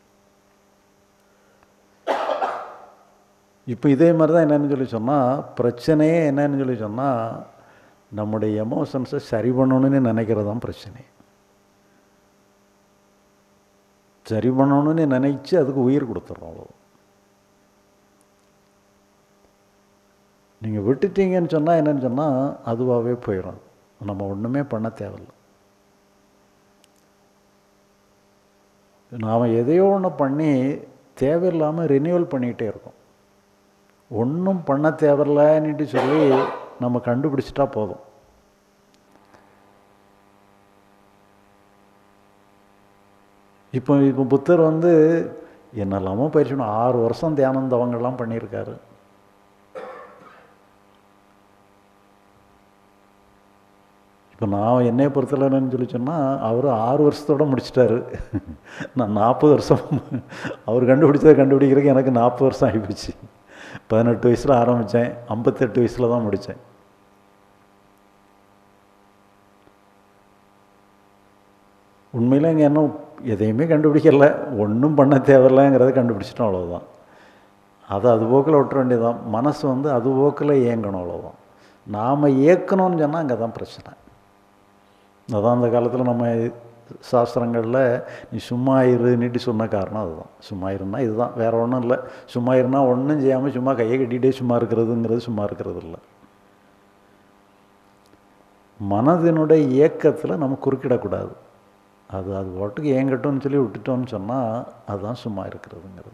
[SPEAKER 1] இப்போ இதே மாதிரி தான் என்னன்னு சொல்லி சொன்னால் பிரச்சனையே என்னன்னு சொல்லி சொன்னால் நம்முடைய எமோஷன்ஸை சரி பண்ணணும்னு நினைக்கிறது தான் பிரச்சனை சரி பண்ணணும்னு நினைச்சு அதுக்கு உயிர் கொடுத்துட்றோம் அவ்வளோ நீங்கள் விட்டுட்டீங்கன்னு சொன்னால் என்னன்னு சொன்னால் அதுவாகவே போயிடும் நம்ம ஒன்றுமே பண்ண தேவையில்லை நாம் எதையோ ஒன்று பண்ணி தேவையில்லாமல் ரினியூவல் பண்ணிக்கிட்டே இருக்கோம் ஒன்றும் பண்ண தேவையில்லைன்னுட்டு சொல்லி நம்ம கண்டுபிடிச்சிட்டா போதும் இப்போ இப்போ புத்தர் வந்து என்னெல்லாமோ பயிற்சி பண்ண ஆறு வருஷம் தியானம் தவங்கள்லாம் பண்ணியிருக்காரு இப்போ நான் என்னைய பொறுத்தல என்னன்னு சொல்லி சொன்னால் அவர் ஆறு வருஷத்தோட முடிச்சிட்டாரு நான் நாற்பது வருஷம் அவர் கண்டுபிடிச்சதை கண்டுபிடிக்கிறதுக்கு எனக்கு நாற்பது வருஷம் ஆகிப்போச்சு பதினெட்டு வயசில் ஆரம்பித்தேன் ஐம்பத்தெட்டு வயசில் தான் முடித்தேன் உண்மையில் இங்கே இன்னும் எதையுமே கண்டுபிடிக்கல ஒன்றும் பண்ண தேவையில்லைங்கிறத கண்டுபிடிச்சிட்டோம் அவ்வளோதான் அதை அது போக்கில் விட்டுற வேண்டியதுதான் மனசு வந்து அது போக்கில் இயங்கணும் அவ்வளோதான் நாம் இயக்கணும்னு சொன்னால் அங்கே தான் பிரச்சனை அதான் அந்த காலத்தில் நம்ம சாஸ்திரங்களில் நீ சும்மா இருன்னுட்டு சொன்ன காரணம் அதுதான் சும்மா இருன்னா இதுதான் வேறு ஒன்றும் இல்லை சும்மா இருன்னா ஒன்றும் செய்யாமல் சும்மா கையை கட்டிகிட்டே சும்மா இருக்கிறதுங்கிறது சும்மா இருக்கிறது இல்லை மனதினுடைய இயக்கத்தில் நம்ம குறுக்கிடக்கூடாது அது அது பாட்டுக்கு ஏங்கட்டும்னு சொல்லி விட்டுட்டோம்னு சொன்னால் அதுதான் சும்மா இருக்கிறதுங்கிறது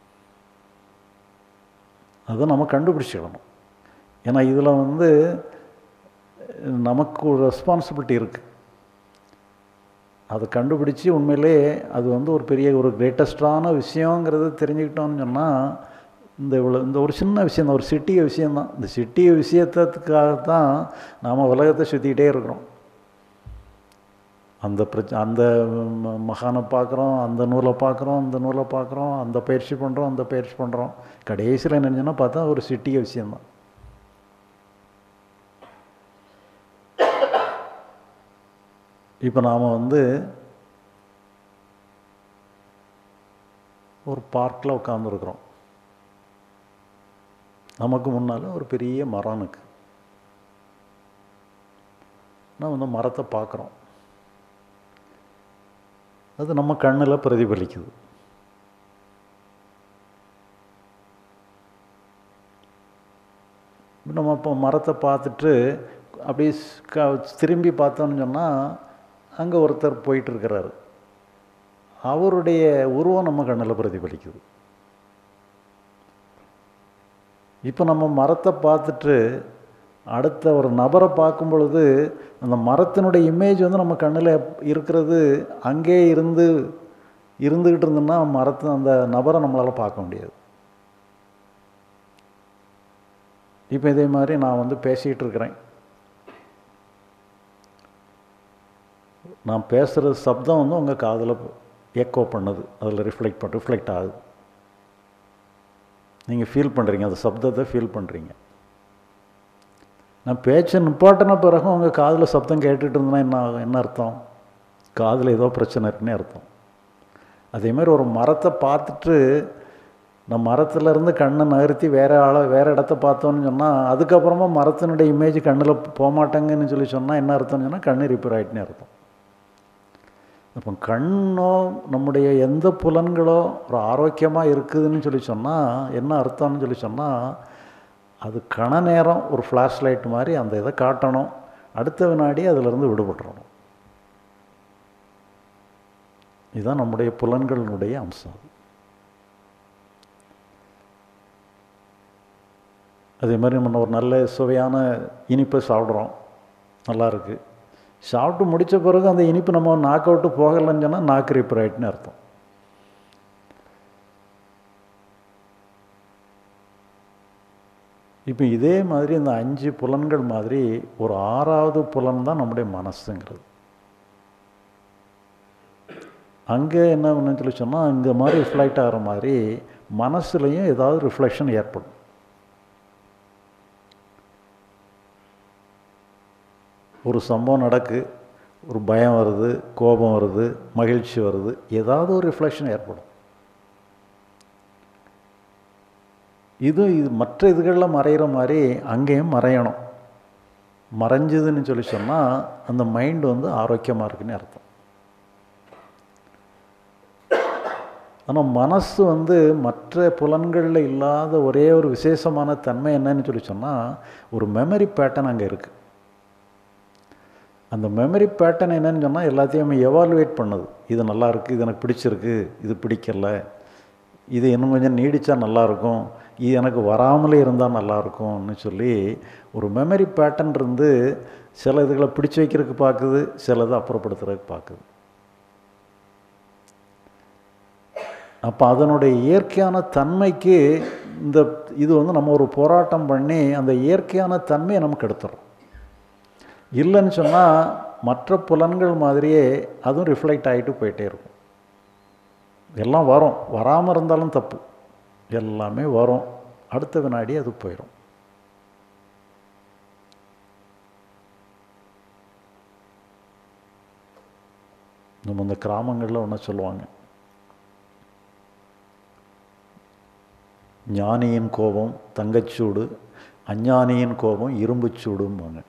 [SPEAKER 1] அதை நம்ம கண்டுபிடிச்சிடணும் ஏன்னா இதில் வந்து நமக்கு ஒரு ரெஸ்பான்சிபிலிட்டி இருக்குது அதை கண்டுபிடிச்சி உண்மையிலே அது வந்து ஒரு பெரிய ஒரு கிரேட்டஸ்டான விஷயங்கிறத தெரிஞ்சுக்கிட்டோம்னு சொன்னால் இந்த இவ்வளோ இந்த ஒரு சின்ன விஷயம் ஒரு சிட்டிய விஷயந்தான் இந்த சிட்டிய விஷயத்துக்காகத்தான் நாம் உலகத்தை சுற்றிக்கிட்டே இருக்கிறோம் அந்த பிரச்ச அந்த மகானை பார்க்குறோம் அந்த நூலை பார்க்குறோம் இந்த நூலை பார்க்குறோம் அந்த பயிற்சி பண்ணுறோம் அந்த பயிற்சி பண்ணுறோம் கடைசியில் என்னென்னா பார்த்தா ஒரு சிட்டிய விஷயந்தான் இப்போ நாம் வந்து ஒரு பார்க்கில் உட்காந்துருக்குறோம் நமக்கு முன்னால் ஒரு பெரிய மரம் இருக்கு நம்ம அந்த மரத்தை பார்க்குறோம் அது நம்ம கண்ணில் பிரதிபலிக்குது நம்ம இப்போ மரத்தை பார்த்துட்டு அப்படியே ஸ்- க- திரும்பி பார்த்தோம்னு சொன்னால் அங்கே ஒருத்தர் போயிட்டு இருக்கிறாரு அவருடைய உருவம் நம்ம கண்ணில் பிரதிபலிக்குது இப்போ நம்ம மரத்தை பார்த்துட்டு அடுத்த ஒரு நபரை பார்க்கும் பொழுது அந்த மரத்தினுடைய இமேஜ் வந்து நம்ம கண்ணில் இருக்கிறது அங்கே இருந்து இருந்துக்கிட்டு இருந்தோம்னா மரத்து அந்த நபரை நம்மளால் பார்க்க முடியாது இப்போ இதே மாதிரி நான் வந்து பேசிகிட்டு இருக்கிறேன் நான் பேசுகிற சப்தம் வந்து உங்கள் காதில் எக்கோ பண்ணுது அதில் ரிஃப்ளெக்ட் பண்ண ரிஃப்ளெக்ட் ஆகுது நீங்கள் ஃபீல் பண்ணுறீங்க அந்த சப்தத்தை ஃபீல் பண்ணுறீங்க நான் பேச்சை நிப்பாட்டின பிறகு உங்கள் காதில் சப்தம் கேட்டுட்டு இருந்தேன்னா என்ன ஆகும் என்ன அர்த்தம் காதில் ஏதோ பிரச்சனை இருக்குன்னே அர்த்தம் அதே மாதிரி ஒரு மரத்தை பார்த்துட்டு நான் மரத்துல இருந்து கண்ணை நகர்த்தி வேற ஆளை வேற இடத்த பார்த்தோன்னு சொன்னால் அதுக்கப்புறமா மரத்தினுடைய இமேஜ் கண்ணில் போக மாட்டாங்கன்னு சொல்லி சொன்னால் என்ன அர்த்தம்னு சொன்னால் கண்ணு ரிப்பேர் ஆகிட்டுனே அர்த்தம் அப்போ கண்ணோ நம்முடைய எந்த புலன்களோ ஒரு ஆரோக்கியமாக இருக்குதுன்னு சொல்லி சொன்னால் என்ன அர்த்தம்னு சொல்லி சொன்னால் அது கண நேரம் ஒரு ஃப்ளாஷ் லைட் மாதிரி அந்த இதை காட்டணும் அடுத்த வினாடி அதிலிருந்து விடுபட்டுறணும் இதுதான் நம்முடைய புலன்களினுடைய அம்சம் அது அதே மாதிரி நம்ம ஒரு நல்ல சுவையான இனிப்பை சாப்பிட்றோம் நல்லா இருக்கு சாப்பிட்டு முடித்த பிறகு அந்த இனிப்பு நம்ம நாக்கை விட்டு போகலைன்னு சொன்னால் நாக்கு ரிப்பேர் ஆகிட்டுன்னு அர்த்தம் இப்போ இதே மாதிரி இந்த அஞ்சு புலன்கள் மாதிரி ஒரு ஆறாவது புலன் தான் நம்முடைய மனசுங்கிறது அங்கே என்ன பண்ணுன்னு சொல்லி சொன்னால் இந்த மாதிரி ரிஃப்ளெக்ட் ஆகிற மாதிரி மனசுலையும் ஏதாவது ரிஃப்ளெக்ஷன் ஏற்படும் ஒரு சம்பவம் நடக்கு ஒரு பயம் வருது கோபம் வருது மகிழ்ச்சி வருது ஏதாவது ஒரு ரிஃப்ளெக்ஷன் ஏற்படும் இது இது மற்ற இதுகளில் மறையிற மாதிரி அங்கேயும் மறையணும் மறைஞ்சதுன்னு சொல்லி சொன்னால் அந்த மைண்ட் வந்து ஆரோக்கியமாக இருக்குன்னு அர்த்தம் ஆனால் மனசு வந்து மற்ற புலன்களில் இல்லாத ஒரே ஒரு விசேஷமான தன்மை என்னன்னு சொல்லி சொன்னால் ஒரு மெமரி பேட்டர்ன் அங்கே இருக்குது அந்த மெமரி பேட்டர்ன் என்னன்னு சொன்னால் எல்லாத்தையும் எவாலுவேட் பண்ணுது இது நல்லா இருக்குது இது எனக்கு பிடிச்சிருக்கு இது பிடிக்கல இது இன்னும் கொஞ்சம் நீடித்தா நல்லாயிருக்கும் இது எனக்கு வராமலே இருந்தால் நல்லாயிருக்கும்னு சொல்லி ஒரு மெமரி பேட்டர்ன் இருந்து சில இதுகளை பிடிச்சி வைக்கிறதுக்கு பார்க்குது சிலதை அப்புறப்படுத்துறதுக்கு பார்க்குது அப்போ அதனுடைய இயற்கையான தன்மைக்கு இந்த இது வந்து நம்ம ஒரு போராட்டம் பண்ணி அந்த இயற்கையான தன்மையை நமக்கு எடுத்துறோம் இல்லைன்னு சொன்னால் மற்ற புலன்கள் மாதிரியே அதுவும் ரிஃப்ளெக்ட் ஆகிட்டு போயிட்டே இருக்கும் எல்லாம் வரும் வராமல் இருந்தாலும் தப்பு எல்லாமே வரும் அடுத்த வினாடி அது போயிடும் நம்ம இந்த கிராமங்களில் ஒன்று சொல்லுவாங்க ஞானியின் கோபம் தங்கச்சூடு அஞ்ஞானியின் கோபம் இரும்புச்சூடும்பாங்க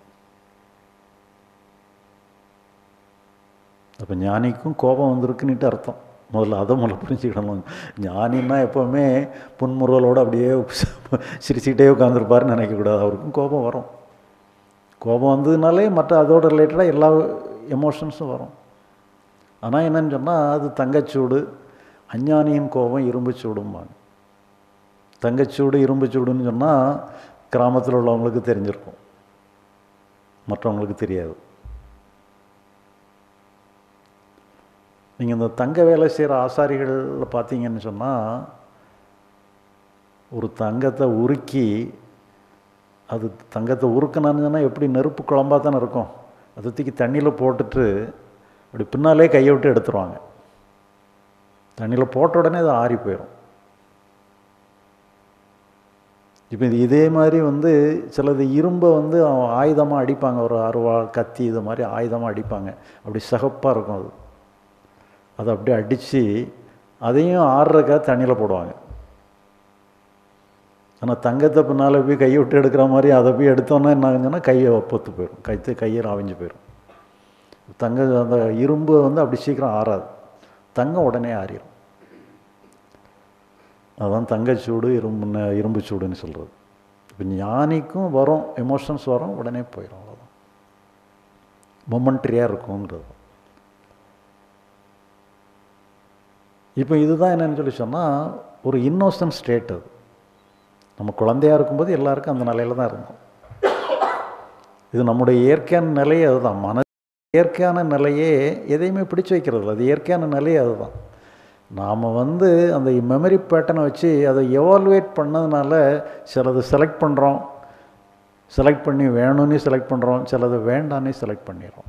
[SPEAKER 1] அப்போ ஞானிக்கும் கோபம் வந்திருக்குன்னுட்டு அர்த்தம் முதல்ல அதை முதல்ல புரிஞ்சுக்கிடணும் ஞானின்னா எப்போவுமே புன்முறுவலோடு அப்படியே சிரிச்சுக்கிட்டே உட்காந்துருப்பாருன்னு நினைக்கக்கூடாது அவருக்கும் கோபம் வரும் கோபம் வந்ததுனாலே மற்ற அதோட ரிலேட்டடாக எல்லா எமோஷன்ஸும் வரும் ஆனால் என்னன்னு சொன்னால் அது தங்கச்சூடு அஞ்ஞானியின் கோபம் இரும்பு சூடும்பாங்க தங்கச்சூடு இரும்பு சூடுன்னு சொன்னால் கிராமத்தில் உள்ளவங்களுக்கு தெரிஞ்சிருக்கும் மற்றவங்களுக்கு தெரியாது நீங்கள் இந்த தங்க வேலை செய்கிற ஆசாரிகளில் பார்த்தீங்கன்னு சொன்னால் ஒரு தங்கத்தை உருக்கி அது தங்கத்தை உருக்கினான்னு சொன்னால் எப்படி நெருப்பு குழம்பாக தானே இருக்கும் அதை தூக்கி தண்ணியில் போட்டுட்டு அப்படி பின்னாலே கையை விட்டு எடுத்துருவாங்க தண்ணியில் போட்ட உடனே அது ஆறி போயிடும் இப்போ இது இதே மாதிரி வந்து சிலது இரும்பை வந்து ஆயுதமாக அடிப்பாங்க ஒரு அருவா கத்தி இது மாதிரி ஆயுதமாக அடிப்பாங்க அப்படி சகப்பாக இருக்கும் அது அதை அப்படியே அடித்து அதையும் ஆறுறக்காக தண்ணியில் போடுவாங்க ஆனால் தங்கத்தை பின்னால் போய் கையை விட்டு எடுக்கிற மாதிரி அதை போய் எடுத்தோன்னா என்ன ஆகுதுன்னா கையை பொத்து போயிடும் கைத்து கையை அவிஞ்சு போயிடும் தங்க அந்த இரும்பு வந்து அப்படி சீக்கிரம் ஆறாது தங்கம் உடனே ஆறிடும் அதான் தங்கச்சூடு இரும்பு இரும்பு சூடுன்னு சொல்கிறது இப்போ ஞானிக்கும் வரும் எமோஷன்ஸ் வரும் உடனே போயிடும் அவ்வளோதான் மொமெண்ட்ரியாக இருக்குங்கிறது இப்போ இதுதான் என்னன்னு சொல்லி சொன்னால் ஒரு இன்னோசன்ட் ஸ்டேட் அது நம்ம குழந்தையாக இருக்கும்போது எல்லாருக்கும் அந்த நிலையில தான் இருக்கும் இது நம்முடைய இயற்கையான நிலையே அதுதான் மன இயற்கையான நிலையே எதையுமே பிடிச்சு வைக்கிறது இல்லை அது இயற்கையான நிலையே அதுதான் நாம் வந்து அந்த மெமரி பேட்டர்னை வச்சு அதை எவால்வேட் பண்ணதுனால சிலது செலக்ட் பண்ணுறோம் செலக்ட் பண்ணி வேணும்னு செலக்ட் பண்ணுறோம் சிலது வேண்டான்னு செலக்ட் பண்ணிடுறோம்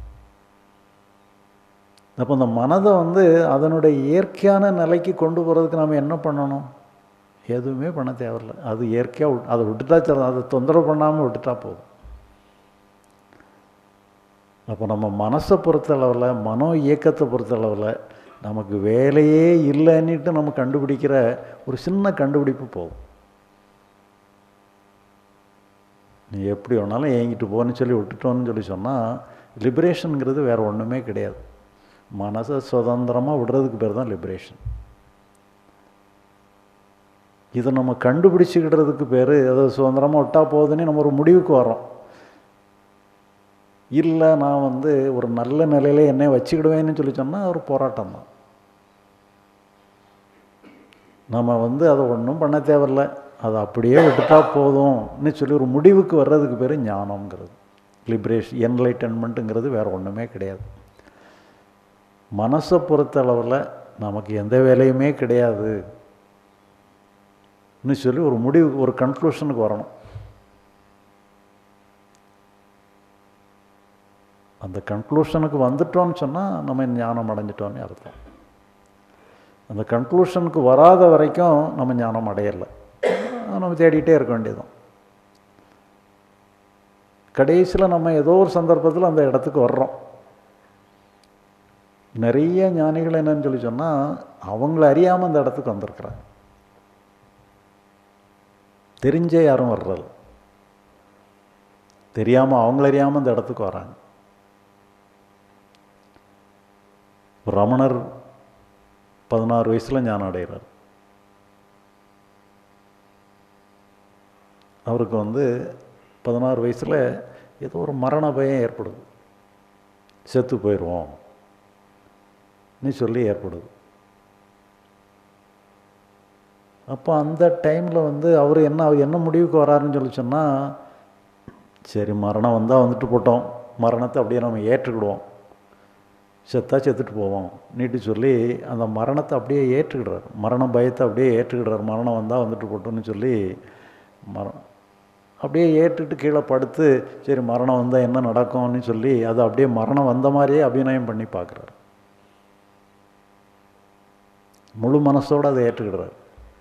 [SPEAKER 1] அப்போ அந்த மனதை வந்து அதனுடைய இயற்கையான நிலைக்கு கொண்டு போகிறதுக்கு நாம் என்ன பண்ணணும் எதுவுமே பண்ண தேவையில்லை அது இயற்கையாக விட் அதை விட்டுட்டா சரி அதை தொந்தரவு பண்ணாமல் விட்டுட்டா போதும் அப்போ நம்ம மனசை பொறுத்தளவில் மனோ இயக்கத்தை பொறுத்தளவில் நமக்கு வேலையே இல்லைன்னுட்டு நம்ம கண்டுபிடிக்கிற ஒரு சின்ன கண்டுபிடிப்பு போதும் நீ எப்படி வேணாலும் ஏங்கிட்டு போன்னு சொல்லி விட்டுட்டோன்னு சொல்லி சொன்னால் லிபரேஷனுங்கிறது வேறு ஒன்றுமே கிடையாது மனசை சுதந்திரமாக விடுறதுக்கு பேர் தான் லிபரேஷன் இதை நம்ம கண்டுபிடிச்சிக்கிடுறதுக்கு பேர் அதை சுதந்திரமாக விட்டா போகுதுன்னு நம்ம ஒரு முடிவுக்கு வரோம் இல்லை நான் வந்து ஒரு நல்ல நிலையில என்னை வச்சுக்கிடுவேன்னு சொல்லி சொன்னால் ஒரு போராட்டம் தான் நம்ம வந்து அதை ஒன்றும் பண்ண தேவையில்ல அதை அப்படியே விட்டுட்டா போதும்னு சொல்லி ஒரு முடிவுக்கு வர்றதுக்கு பேர் ஞானம்ங்கிறது லிபரேஷன் என்லைட்டன்மெண்ட்டுங்கிறது வேறு ஒன்றுமே கிடையாது மனசை பொறுத்தளவில் நமக்கு எந்த வேலையுமே கிடையாது சொல்லி ஒரு முடிவு ஒரு கன்க்ளூஷனுக்கு வரணும் அந்த கன்க்ளூஷனுக்கு வந்துட்டோம்னு சொன்னால் நம்ம ஞானம் அடைஞ்சிட்டோன்னு அர்த்தம் அந்த கன்க்ளூஷனுக்கு வராத வரைக்கும் நம்ம ஞானம் அடையலை நம்ம தேடிகிட்டே இருக்க வேண்டியதுதான் கடைசியில் நம்ம ஏதோ ஒரு சந்தர்ப்பத்தில் அந்த இடத்துக்கு வர்றோம் நிறைய ஞானிகள் என்னன்னு சொல்லி சொன்னால் அவங்கள அறியாமல் அந்த இடத்துக்கு வந்திருக்கிறாங்க தெரிஞ்சே யாரும் வர்றது தெரியாமல் அவங்கள அறியாமல் அந்த இடத்துக்கு வராங்க ரமணர் பதினாறு வயசில் ஞானம் அடைகிறார் அவருக்கு வந்து பதினாறு வயசில் ஏதோ ஒரு மரண பயம் ஏற்படுது செத்து போயிடுவோம் நீ சொல்லி ஏற்படுது அப்போ அந்த டைமில் வந்து அவர் என்ன அவர் என்ன முடிவுக்கு வராருன்னு சொல்லி சொன்னால் சரி மரணம் வந்தால் வந்துட்டு போட்டோம் மரணத்தை அப்படியே நம்ம ஏற்றுக்கிடுவோம் செத்தா செத்துட்டு போவோம் நீட்டு சொல்லி அந்த மரணத்தை அப்படியே ஏற்றுக்கிடுறார் மரண பயத்தை அப்படியே ஏற்றுக்கிடுறார் மரணம் வந்தால் வந்துட்டு போட்டோம்னு சொல்லி மரணம் அப்படியே ஏற்றுட்டு கீழே படுத்து சரி மரணம் வந்தால் என்ன நடக்கும்னு சொல்லி அதை அப்படியே மரணம் வந்த மாதிரியே அபிநயம் பண்ணி பார்க்குறாரு முழு மனசோடு அதை ஏற்றுக்கிடுறாரு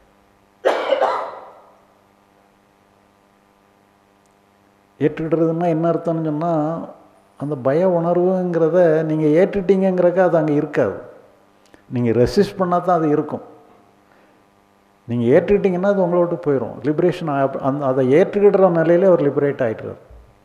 [SPEAKER 1] ஏற்றுக்கிடுறதுன்னா என்ன அர்த்தம்னு சொன்னால் அந்த பய உணர்வுங்கிறத நீங்கள் ஏற்றுட்டீங்கிறக்க அது அங்கே இருக்காது நீங்கள் ரெசிஸ்ட் பண்ணால் தான் அது இருக்கும் நீங்கள் ஏற்றுக்கிட்டிங்கன்னா அது உங்களை விட்டு போயிடும் லிபரேஷன் அந்த அதை ஏற்றுக்கிடுற நிலையிலே அவர் லிபரேட் ஆகிட்டுறார்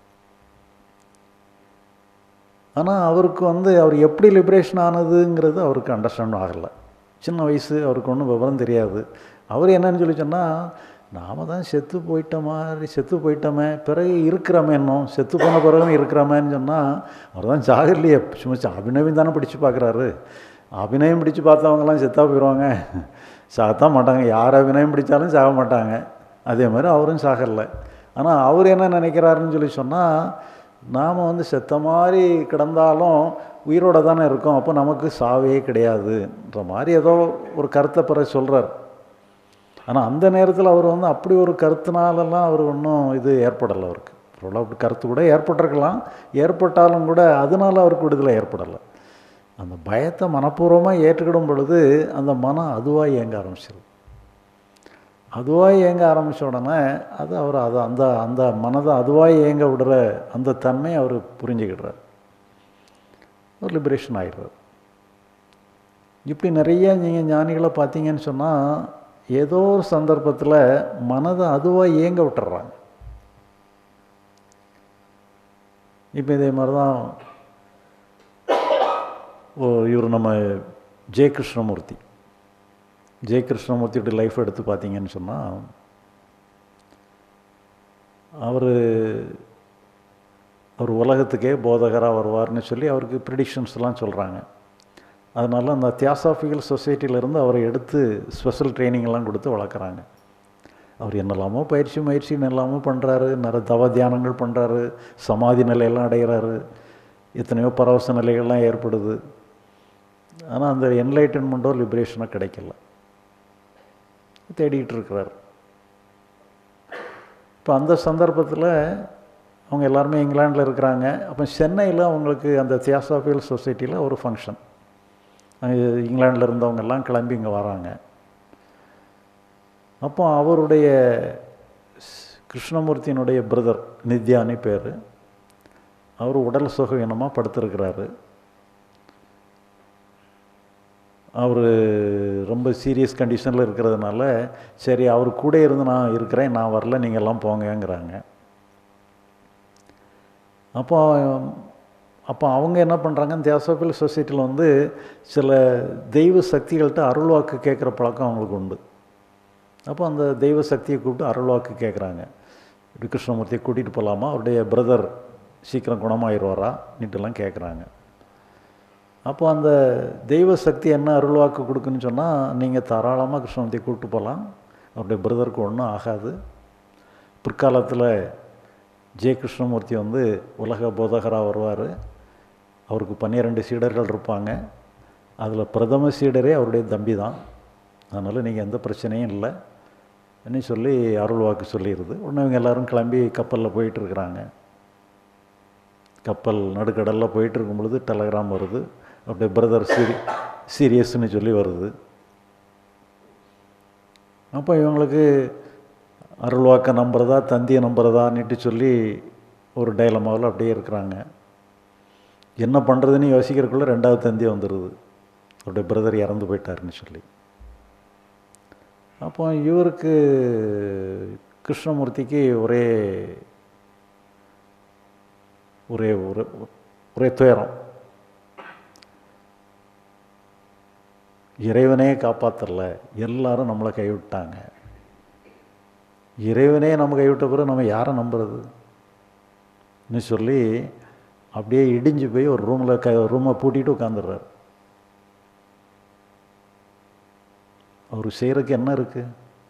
[SPEAKER 1] ஆனால் அவருக்கு வந்து அவர் எப்படி லிபரேஷன் ஆனதுங்கிறது அவருக்கு அண்டர்ஸ்டாண்ட் ஆகலை சின்ன வயசு அவருக்கு ஒன்றும் விவரம் தெரியாது அவர் என்னன்னு சொல்லி சொன்னால் நாம் தான் செத்து போயிட்ட மாதிரி செத்து போயிட்டோமே பிறகு இருக்கிறோமே இன்னும் செத்து போன பிறகும் இருக்கிறோமேன்னு சொன்னால் அவர் தான் சாகர்லையே சும்மா அபிநயம் தானே பிடிச்சி பார்க்குறாரு அபிநயம் பிடிச்சி பார்த்தவங்கலாம் செத்தா போயிடுவாங்க சாகத்தான் மாட்டாங்க யார் அபிநயம் பிடிச்சாலும் சாக மாட்டாங்க அதே மாதிரி அவரும் சாகலை ஆனால் அவர் என்ன நினைக்கிறாருன்னு சொல்லி சொன்னால் நாம் வந்து செத்த மாதிரி கிடந்தாலும் உயிரோட தானே இருக்கோம் அப்போ நமக்கு சாவே கிடையாதுன்ற மாதிரி ஏதோ ஒரு கருத்தை பிறகு சொல்கிறார் ஆனால் அந்த நேரத்தில் அவர் வந்து அப்படி ஒரு கருத்துனாலெல்லாம் அவர் ஒன்றும் இது ஏற்படலை அவருக்கு அவ்வளோ அப்படி கருத்து கூட ஏற்பட்டிருக்கலாம் ஏற்பட்டாலும் கூட அதனால அவருக்கு விடுதலை ஏற்படலை அந்த பயத்தை மனப்பூர்வமாக ஏற்றுக்கிடும் பொழுது அந்த மனம் அதுவாக இயங்க ஆரம்பிச்சிருது அதுவாக இயங்க ஆரம்பித்த உடனே அது அவர் அதை அந்த அந்த மனதை அதுவாக இயங்க விடுற அந்த தன்மையை அவர் புரிஞ்சுக்கிடுறார் ஒரு லிபரேஷன் ஆகிடுறார் இப்படி நிறைய நீங்கள் ஞானிகளை பார்த்தீங்கன்னு சொன்னால் ஏதோ ஒரு சந்தர்ப்பத்தில் மனதை அதுவாக இயங்க விட்டுறாங்க இப்போ இதே மாதிரி தான் ஓ இவர் நம்ம ஜெய கிருஷ்ணமூர்த்தி ஜெய கிருஷ்ணமூர்த்தியோட லைஃப் எடுத்து பார்த்தீங்கன்னு சொன்னால் அவர் அவர் உலகத்துக்கே போதகராக வருவார்னு சொல்லி அவருக்கு ப்ரிடிக்ஷன்ஸ்லாம் சொல்கிறாங்க அதனால் அந்த தியாசாஃபிக்கல் சொசைட்டியிலேருந்து அவரை எடுத்து ஸ்பெஷல் ட்ரைனிங்லாம் கொடுத்து வளர்க்குறாங்க அவர் என்னெல்லாமோ பயிற்சி முயற்சி என்னெல்லாமோ பண்ணுறாரு நிறைய தவ தியானங்கள் பண்ணுறாரு சமாதி நிலையெல்லாம் அடைகிறாரு எத்தனையோ பரவச நிலைகள்லாம் ஏற்படுது ஆனால் அந்த என்லைட்டன்மெண்ட்டோ லிபரேஷனோ கிடைக்கல தேடிக்கிட்டு இருக்கிறார் இப்போ அந்த சந்தர்ப்பத்தில் அவங்க எல்லாருமே இங்கிலாண்டில் இருக்கிறாங்க அப்போ சென்னையில் அவங்களுக்கு அந்த தியாசாஃபியல் சொசைட்டியில் ஒரு ஃபங்க்ஷன் அங்கே இங்கிலாண்டில் இருந்தவங்கெல்லாம் கிளம்பி இங்கே வராங்க அப்போ அவருடைய கிருஷ்ணமூர்த்தியினுடைய பிரதர் நித்யானி பேர் அவர் உடல் சுகவீனமாக படுத்திருக்கிறாரு அவர் ரொம்ப சீரியஸ் கண்டிஷனில் இருக்கிறதுனால சரி அவர் கூட இருந்து நான் இருக்கிறேன் நான் வரல நீங்கள் எல்லாம் போங்கங்கிறாங்க அப்போ அப்போ அவங்க என்ன பண்ணுறாங்க தியாசோபியல் சொசைட்டியில் வந்து சில தெய்வ சக்திகள்கிட்ட அருள்வாக்கு கேட்குற பழக்கம் அவங்களுக்கு உண்டு அப்போ அந்த தெய்வ சக்தியை கூப்பிட்டு அருள்வாக்கு கேட்குறாங்க இப்படி கிருஷ்ணமூர்த்தியை கூட்டிகிட்டு போகலாமா அவருடைய பிரதர் சீக்கிரம் குணமாயிடுவாரா நீட்டெல்லாம் கேட்குறாங்க அப்போ அந்த தெய்வ சக்தி என்ன அருள்வாக்கு கொடுக்குன்னு சொன்னால் நீங்கள் தாராளமாக கிருஷ்ணமூர்த்தியை கூப்பிட்டு போகலாம் அவருடைய பிரதருக்கு ஒன்றும் ஆகாது பிற்காலத்தில் ஜெய கிருஷ்ணமூர்த்தி வந்து உலக போதகராக வருவார் அவருக்கு பன்னிரெண்டு சீடர்கள் இருப்பாங்க அதில் பிரதம சீடரே அவருடைய தம்பி தான் அதனால் நீங்கள் எந்த பிரச்சனையும் இல்லை என்ன சொல்லி அருள் வாக்கு சொல்லிடுது உடனே இவங்க எல்லோரும் கிளம்பி கப்பலில் போயிட்டுருக்குறாங்க கப்பல் நடுக்கடலில் போயிட்டு இருக்கும் பொழுது டெலகிராம் வருது அப்படியே பிரதர் சீரி சீரியஸ்னு சொல்லி வருது அப்போ இவங்களுக்கு அருள்வாக்க நம்புறதா தந்தியை நம்புறதான்னுட்டு சொல்லி ஒரு டைலமாவில் அப்படியே இருக்கிறாங்க என்ன பண்ணுறதுன்னு யோசிக்கிறதுக்குள்ளே ரெண்டாவது தந்தி வந்துடுது அவருடைய பிரதர் இறந்து போயிட்டாருன்னு சொல்லி அப்போ இவருக்கு கிருஷ்ணமூர்த்திக்கு ஒரே ஒரே ஒரு ஒரே துயரம் இறைவனே காப்பாற்றல எல்லாரும் நம்மளை கைவிட்டாங்க இறைவனே நம்ம கைவிட்ட பிறகு நம்ம யாரை நம்புறதுன்னு சொல்லி அப்படியே இடிஞ்சு போய் ஒரு ரூமில் க ரூமை பூட்டிட்டு உட்காந்துடுறாரு அவர் செய்கிறதுக்கு என்ன இருக்குது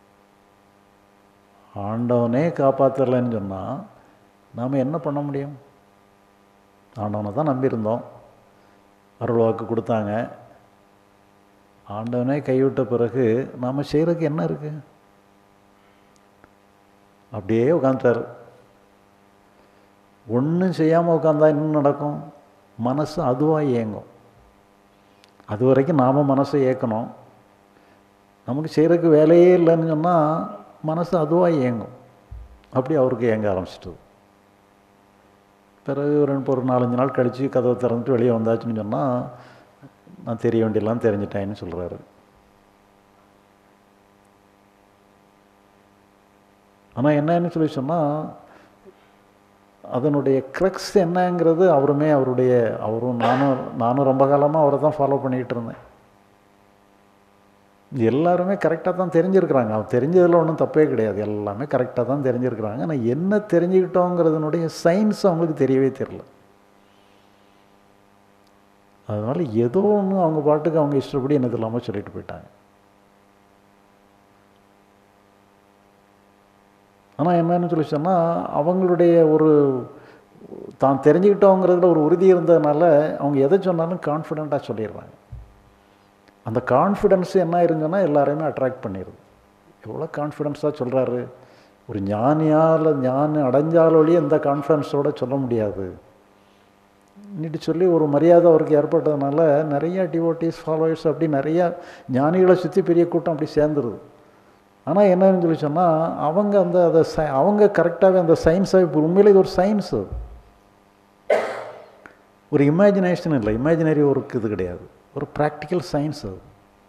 [SPEAKER 1] ஆண்டவனே காப்பாற்றலைன்னு சொன்னால் நாம் என்ன பண்ண முடியும் ஆண்டவனை தான் நம்பியிருந்தோம் அருள் வாக்கு கொடுத்தாங்க ஆண்டவனே கைவிட்ட பிறகு நாம் செய்கிறதுக்கு என்ன இருக்குது அப்படியே உட்காந்துட்டார் ஒன்றும் செய்யாமல் உட்காந்தா இன்னும் நடக்கும் மனசு அதுவாக இயங்கும் அது வரைக்கும் நாம் மனசை இயக்கணும் நமக்கு செய்கிறதுக்கு வேலையே இல்லைன்னு சொன்னால் மனசு அதுவாக இயங்கும் அப்படி அவருக்கு இயங்க ஆரம்பிச்சிட்டது பிறகு ரெண்டு ஒரு நாலஞ்சு நாள் கழித்து கதவை திறந்துட்டு வெளியே வந்தாச்சுன்னு சொன்னால் நான் தெரிய வேண்டியெல்லாம் தெரிஞ்சிட்டேன்னு சொல்கிறாரு ஆனால் என்னன்னு சொல்லி சொன்னால் அதனுடைய க்ரக்ஸ் என்னங்கிறது அவருமே அவருடைய அவரும் நானும் நானும் ரொம்ப காலமாக அவரை தான் ஃபாலோ பண்ணிக்கிட்டு இருந்தேன் எல்லாருமே கரெக்டாக தான் தெரிஞ்சிருக்கிறாங்க அவர் தெரிஞ்சதில் ஒன்றும் தப்பே கிடையாது எல்லாமே கரெக்டாக தான் தெரிஞ்சிருக்கிறாங்க ஆனால் என்ன தெரிஞ்சுக்கிட்டோங்கிறதுனுடைய சயின்ஸ் அவங்களுக்கு தெரியவே தெரில அதனால் ஏதோ ஒன்று அவங்க பாட்டுக்கு அவங்க இஷ்டப்படி என்னது இல்லாமல் சொல்லிட்டு போயிட்டாங்க ஆனால் என்னன்னு சொல்லி சொன்னால் அவங்களுடைய ஒரு தான் தெரிஞ்சுக்கிட்டோங்கிறதுல ஒரு உறுதி இருந்ததுனால அவங்க எதை சொன்னாலும் கான்ஃபிடெண்ட்டாக சொல்லிடுறாங்க அந்த கான்ஃபிடென்ஸ் என்ன இருந்துன்னா எல்லாரையுமே அட்ராக்ட் பண்ணிடுது எவ்வளோ கான்ஃபிடென்ஸாக சொல்கிறாரு ஒரு ஞானியால் ஞானி அடைஞ்சாலொழிய இந்த கான்ஃபிடென்ஸோடு சொல்ல முடியாது இன்னிட்டு சொல்லி ஒரு மரியாதை அவருக்கு ஏற்பட்டதுனால நிறைய டிவோட்டிஸ் ஃபாலோவர்ஸ் அப்படி நிறையா ஞானிகளை சுற்றி பெரிய கூட்டம் அப்படி சேர்ந்துருது ஆனால் என்னன்னு சொல்லி சொன்னால் அவங்க அந்த அதை ச அவங்க கரெக்டாகவே அந்த சயின்ஸை உண்மையிலே இது ஒரு சயின்ஸ் அது ஒரு இமேஜினேஷன் இல்லை இமேஜினரி ஒர்க் இது கிடையாது ஒரு ப்ராக்டிக்கல் சயின்ஸ் அது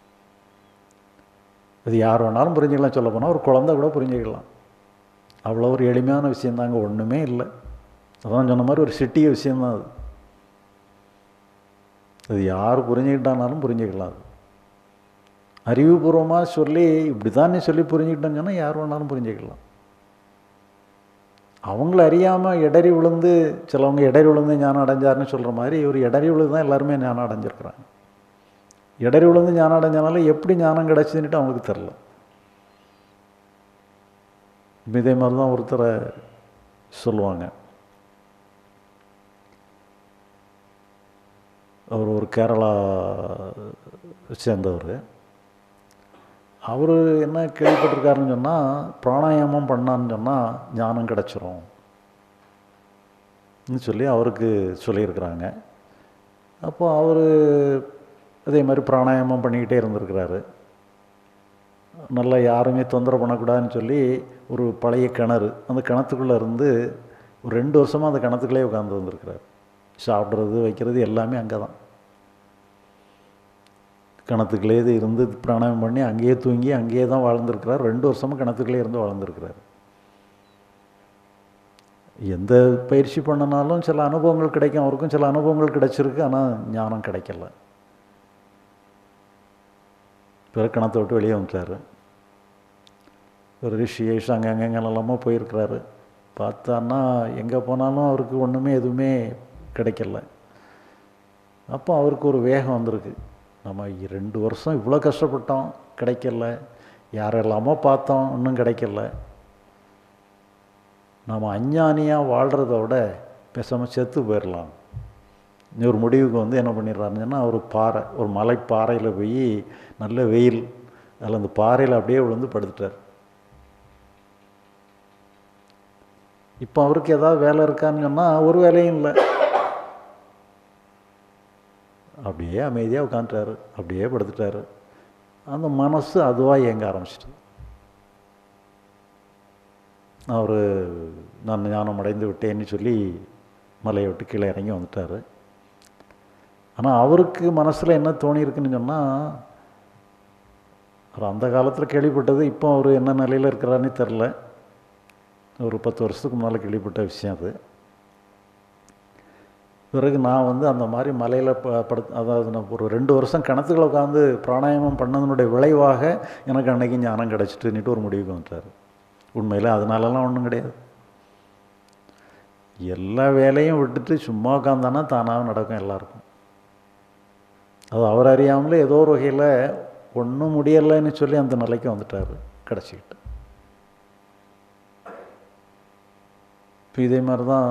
[SPEAKER 1] அது யார் வேணாலும் புரிஞ்சுக்கலாம் சொல்ல போனால் ஒரு குழந்தை கூட புரிஞ்சுக்கலாம் அவ்வளோ ஒரு எளிமையான விஷயந்தாங்க ஒன்றுமே இல்லை அதான் சொன்ன மாதிரி ஒரு சிட்டிய விஷயந்தான் அது அது யார் புரிஞ்சுக்கிட்டானாலும் புரிஞ்சுக்கலாம் அது அறிவுபூர்வமாக சொல்லி இப்படி தான் நீ சொல்லி புரிஞ்சுக்கிட்டோன்னு சொன்னால் யார் வேணாலும் புரிஞ்சுக்கலாம் அவங்கள அறியாமல் இடறி விழுந்து சிலவங்க இடறி விழுந்து ஞானம் அடைஞ்சாருன்னு சொல்கிற மாதிரி இவர் இடறி விழுந்து தான் எல்லாருமே ஞானம் அடைஞ்சிருக்கிறாங்க இடறி விழுந்து ஞானம் அடைஞ்சனால எப்படி ஞானம் கிடச்சிதுன்ட்டு அவங்களுக்கு தெரில இதே மாதிரி தான் ஒருத்தரை சொல்லுவாங்க அவர் ஒரு கேரளா சேர்ந்தவர் அவர் என்ன கேள்விப்பட்டிருக்காருன்னு சொன்னால் பிராணாயாமம் பண்ணான்னு சொன்னால் ஞானம் கிடச்சிரும் சொல்லி அவருக்கு சொல்லியிருக்கிறாங்க அப்போ அவர் அதே மாதிரி பிராணாயாமம் பண்ணிக்கிட்டே இருந்திருக்கிறாரு நல்லா யாருமே தொந்தரவு பண்ணக்கூடாதுன்னு சொல்லி ஒரு பழைய கிணறு அந்த கிணத்துக்குள்ளே இருந்து ஒரு ரெண்டு வருஷமாக அந்த கிணத்துக்குள்ளே உட்காந்து வந்திருக்கிறார் சாப்பிட்றது வைக்கிறது எல்லாமே அங்கே தான் கிணத்துக்குள்ளே இது இருந்து பிராணாயம் பண்ணி அங்கேயே தூங்கி அங்கேயே தான் வாழ்ந்துருக்கிறார் ரெண்டு வருஷமாக கிணத்துக்குள்ளே இருந்து வாழ்ந்துருக்கிறார் எந்த பயிற்சி பண்ணினாலும் சில அனுபவங்கள் கிடைக்கும் அவருக்கும் சில அனுபவங்கள் கிடைச்சிருக்கு ஆனால் ஞானம் கிடைக்கல பிறகு கிணத்தை விட்டு வெளியே வந்துட்டார் ஒரு ரிஷியேஷ் அங்கே அங்கங்கெல்லாமோ போயிருக்கிறாரு பார்த்தான்னா எங்கே போனாலும் அவருக்கு ஒன்றுமே எதுவுமே கிடைக்கல அப்போ அவருக்கு ஒரு வேகம் வந்திருக்கு நம்ம ரெண்டு வருஷம் இவ்வளோ கஷ்டப்பட்டோம் கிடைக்கல யாரெல்லாமோ பார்த்தோம் இன்னும் கிடைக்கல நம்ம அஞ்ஞானியாக வாழ்கிறத விட பேசாமல் செத்து போயிடலாம் ஒரு முடிவுக்கு வந்து என்ன பண்ணிடுறாருன்னு சொன்னால் ஒரு பாறை ஒரு மலை பாறையில் போய் நல்ல வெயில் அதில் அந்த பாறையில் அப்படியே விழுந்து படுத்துட்டார் இப்போ அவருக்கு ஏதாவது வேலை இருக்கான்னு சொன்னால் ஒரு வேலையும் இல்லை அப்படியே அமைதியாக உட்காந்துட்டாரு அப்படியே படுத்துட்டாரு அந்த மனசு அதுவாக இயங்க ஆரம்பிச்சிட்டு அவர் நான் ஞானம் அடைந்து விட்டேன்னு சொல்லி மலையை விட்டு கீழே இறங்கி வந்துட்டார் ஆனால் அவருக்கு மனசில் என்ன தோணியிருக்குன்னு சொன்னால் அவர் அந்த காலத்தில் கேள்விப்பட்டது இப்போ அவர் என்ன நிலையில் இருக்கிறாருன்னு தெரில ஒரு பத்து வருஷத்துக்கு முன்னால் கேள்விப்பட்ட விஷயம் அது பிறகு நான் வந்து அந்த மாதிரி மலையில் ப படு அதாவது நான் ஒரு ரெண்டு வருஷம் கிணத்துக்களை உட்காந்து பிராணாயாமம் பண்ணதனுடைய விளைவாக எனக்கு அன்னைக்கு ஞானம் கிடச்சிட்டுன்னுட்டு ஒரு முடிவுக்கு வந்துட்டார் உண்மையில் அதனாலலாம் ஒன்றும் கிடையாது எல்லா வேலையும் விட்டுட்டு சும்மா உட்காந்தானா தானாக நடக்கும் எல்லாருக்கும் அது அவர் அறியாமலே ஏதோ ஒரு வகையில் ஒன்றும் முடியலைன்னு சொல்லி அந்த நிலைக்கு வந்துட்டார் கிடச்சிக்கிட்டு இப்போ இதே மாதிரி தான்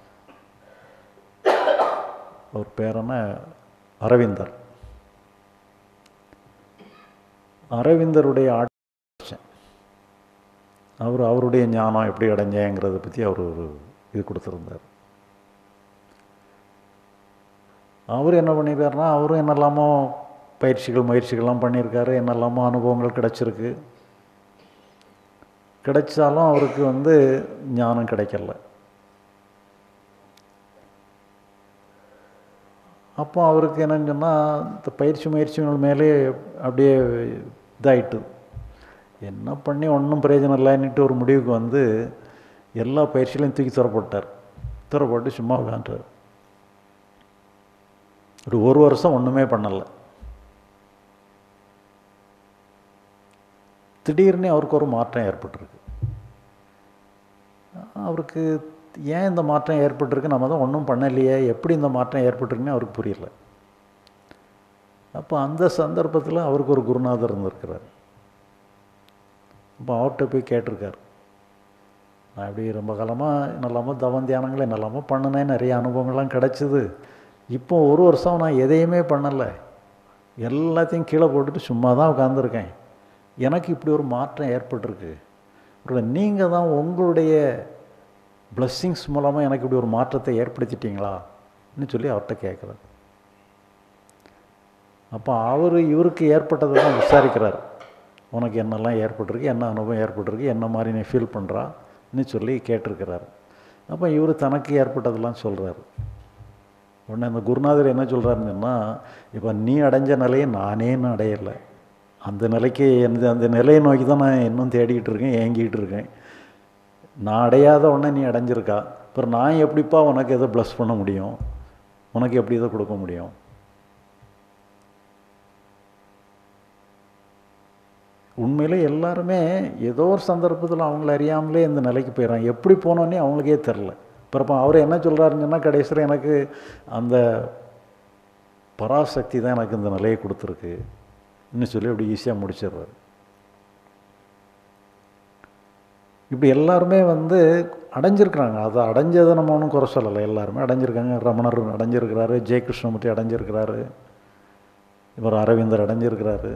[SPEAKER 1] அவர் பேரன அரவிந்தர் அரவிந்தருடைய ஆட்சி அவர் அவருடைய ஞானம் எப்படி அடைஞ்சேங்கிறத பற்றி அவர் ஒரு இது கொடுத்துருந்தார் அவர் என்ன பண்ணியிருக்காருன்னா அவரும் என்னெல்லாமோ பயிற்சிகள் முயற்சிகள்லாம் பண்ணியிருக்காரு என்னெல்லாமோ அனுபவங்கள் கிடச்சிருக்கு கிடைச்சாலும் அவருக்கு வந்து ஞானம் கிடைக்கல அப்போ அவருக்கு என்னன்னு சொன்னால் இந்த பயிற்சி முயற்சிகள் மேலே அப்படியே இதாயிட்டு என்ன பண்ணி ஒன்றும் பிரயோஜனம் இல்லைன்னுட்டு ஒரு முடிவுக்கு வந்து எல்லா பயிற்சிகளையும் தூக்கி துறப்பட்டார் துறப்பட்டு சும்மா உட்காந்துட்டார் ஒரு ஒரு வருஷம் ஒன்றுமே பண்ணலை திடீர்னு அவருக்கு ஒரு மாற்றம் ஏற்பட்டிருக்கு அவருக்கு ஏன் இந்த மாற்றம் ஏற்பட்டிருக்கு நம்ம தான் ஒன்றும் பண்ணலையே எப்படி இந்த மாற்றம் ஏற்பட்டிருக்குன்னு அவருக்கு புரியல அப்போ அந்த சந்தர்ப்பத்தில் அவருக்கு ஒரு குருநாதர் இருந்திருக்கிறார் அப்போ அவர்கிட்ட போய் கேட்டிருக்கார் நான் இப்படி ரொம்ப காலமாக என்னெல்லாமோ தவம் தியானங்கள் என்னெல்லாமோ பண்ணினேன் நிறைய அனுபவங்கள்லாம் கிடச்சிது இப்போ ஒரு வருஷம் நான் எதையுமே பண்ணலை எல்லாத்தையும் கீழே போட்டுட்டு சும்மா தான் உட்காந்துருக்கேன் எனக்கு இப்படி ஒரு மாற்றம் ஏற்பட்டிருக்கு ஒரு நீங்கள் தான் உங்களுடைய பிளஸ்ஸிங்ஸ் மூலமாக எனக்கு இப்படி ஒரு மாற்றத்தை ஏற்படுத்திட்டீங்களான்னு சொல்லி அவர்கிட்ட கேட்குறாரு அப்போ அவர் இவருக்கு ஏற்பட்டதை தான் விசாரிக்கிறார் உனக்கு என்னெல்லாம் ஏற்பட்டிருக்கு என்ன அனுபவம் ஏற்பட்டிருக்கு என்ன மாதிரி நீ ஃபீல் பண்ணுறான்னு சொல்லி கேட்டிருக்கிறார் அப்போ இவர் தனக்கு ஏற்பட்டதெல்லாம் சொல்கிறாரு உடனே அந்த குருநாதர் என்ன சொல்கிறாருன்னு சொன்னால் இப்போ நீ அடைஞ்ச நிலையை நானே இன்னும் அடையலை அந்த நிலைக்கு எந்த அந்த நிலையை நோக்கி தான் நான் இன்னும் தேடிக்கிட்டு இருக்கேன் ஏங்கிக்கிட்டு இருக்கேன் நான் அடையாத உடனே நீ அடைஞ்சிருக்கா அப்புறம் நான் எப்படிப்பா உனக்கு எதை ப்ளஸ் பண்ண முடியும் உனக்கு எப்படி இதை கொடுக்க முடியும் உண்மையிலே எல்லாருமே ஏதோ ஒரு சந்தர்ப்பத்தில் அவங்கள அறியாமலே இந்த நிலைக்கு போயிடறாங்க எப்படி போனோன்னே அவங்களுக்கே தெரில பிறப்ப அவர் என்ன சொல்கிறாருன்னு சொன்னால் கடைசியில் எனக்கு அந்த பராசக்தி தான் எனக்கு இந்த நிலையை கொடுத்துருக்கு இன்னும் சொல்லி அப்படி ஈஸியாக முடிச்சிடுறாரு இப்படி எல்லாருமே வந்து அடைஞ்சிருக்கிறாங்க அதை அடைஞ்சதை நம்ம ஒன்றும் குறை சொல்லலை எல்லாருமே அடைஞ்சிருக்காங்க ரமணர் அடைஞ்சிருக்கிறாரு ஜெய கிருஷ்ணமூர்த்தி அடைஞ்சிருக்கிறாரு இவர் அரவிந்தர் அடைஞ்சிருக்கிறாரு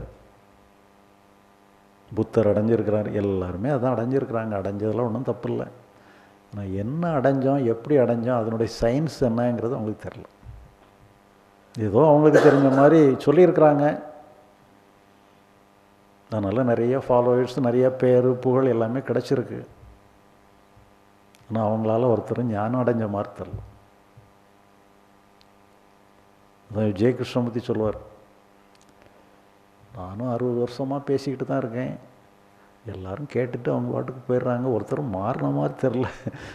[SPEAKER 1] புத்தர் அடைஞ்சிருக்கிறார் எல்லாருமே அதான் அடைஞ்சிருக்கிறாங்க அடைஞ்சதெல்லாம் ஒன்றும் தப்பு இல்லை ஆனால் என்ன அடைஞ்சோம் எப்படி அடைஞ்சோம் அதனுடைய சயின்ஸ் என்னங்கிறது அவங்களுக்கு தெரில ஏதோ அவங்களுக்கு தெரிஞ்ச மாதிரி சொல்லியிருக்கிறாங்க அதனால் நிறைய ஃபாலோவர்ஸ் நிறைய பேர் புகழ் எல்லாமே கிடச்சிருக்கு ஆனால் அவங்களால ஒருத்தர் ஞானம் அடைஞ்ச மாதிரி தெரில அதான் ஜெய கிருஷ்ணமூர்த்தி சொல்லுவார் நானும் அறுபது வருஷமாக பேசிக்கிட்டு தான் இருக்கேன் எல்லாரும் கேட்டுட்டு அவங்க பாட்டுக்கு போயிடுறாங்க ஒருத்தரும் மாறின மாதிரி தெரில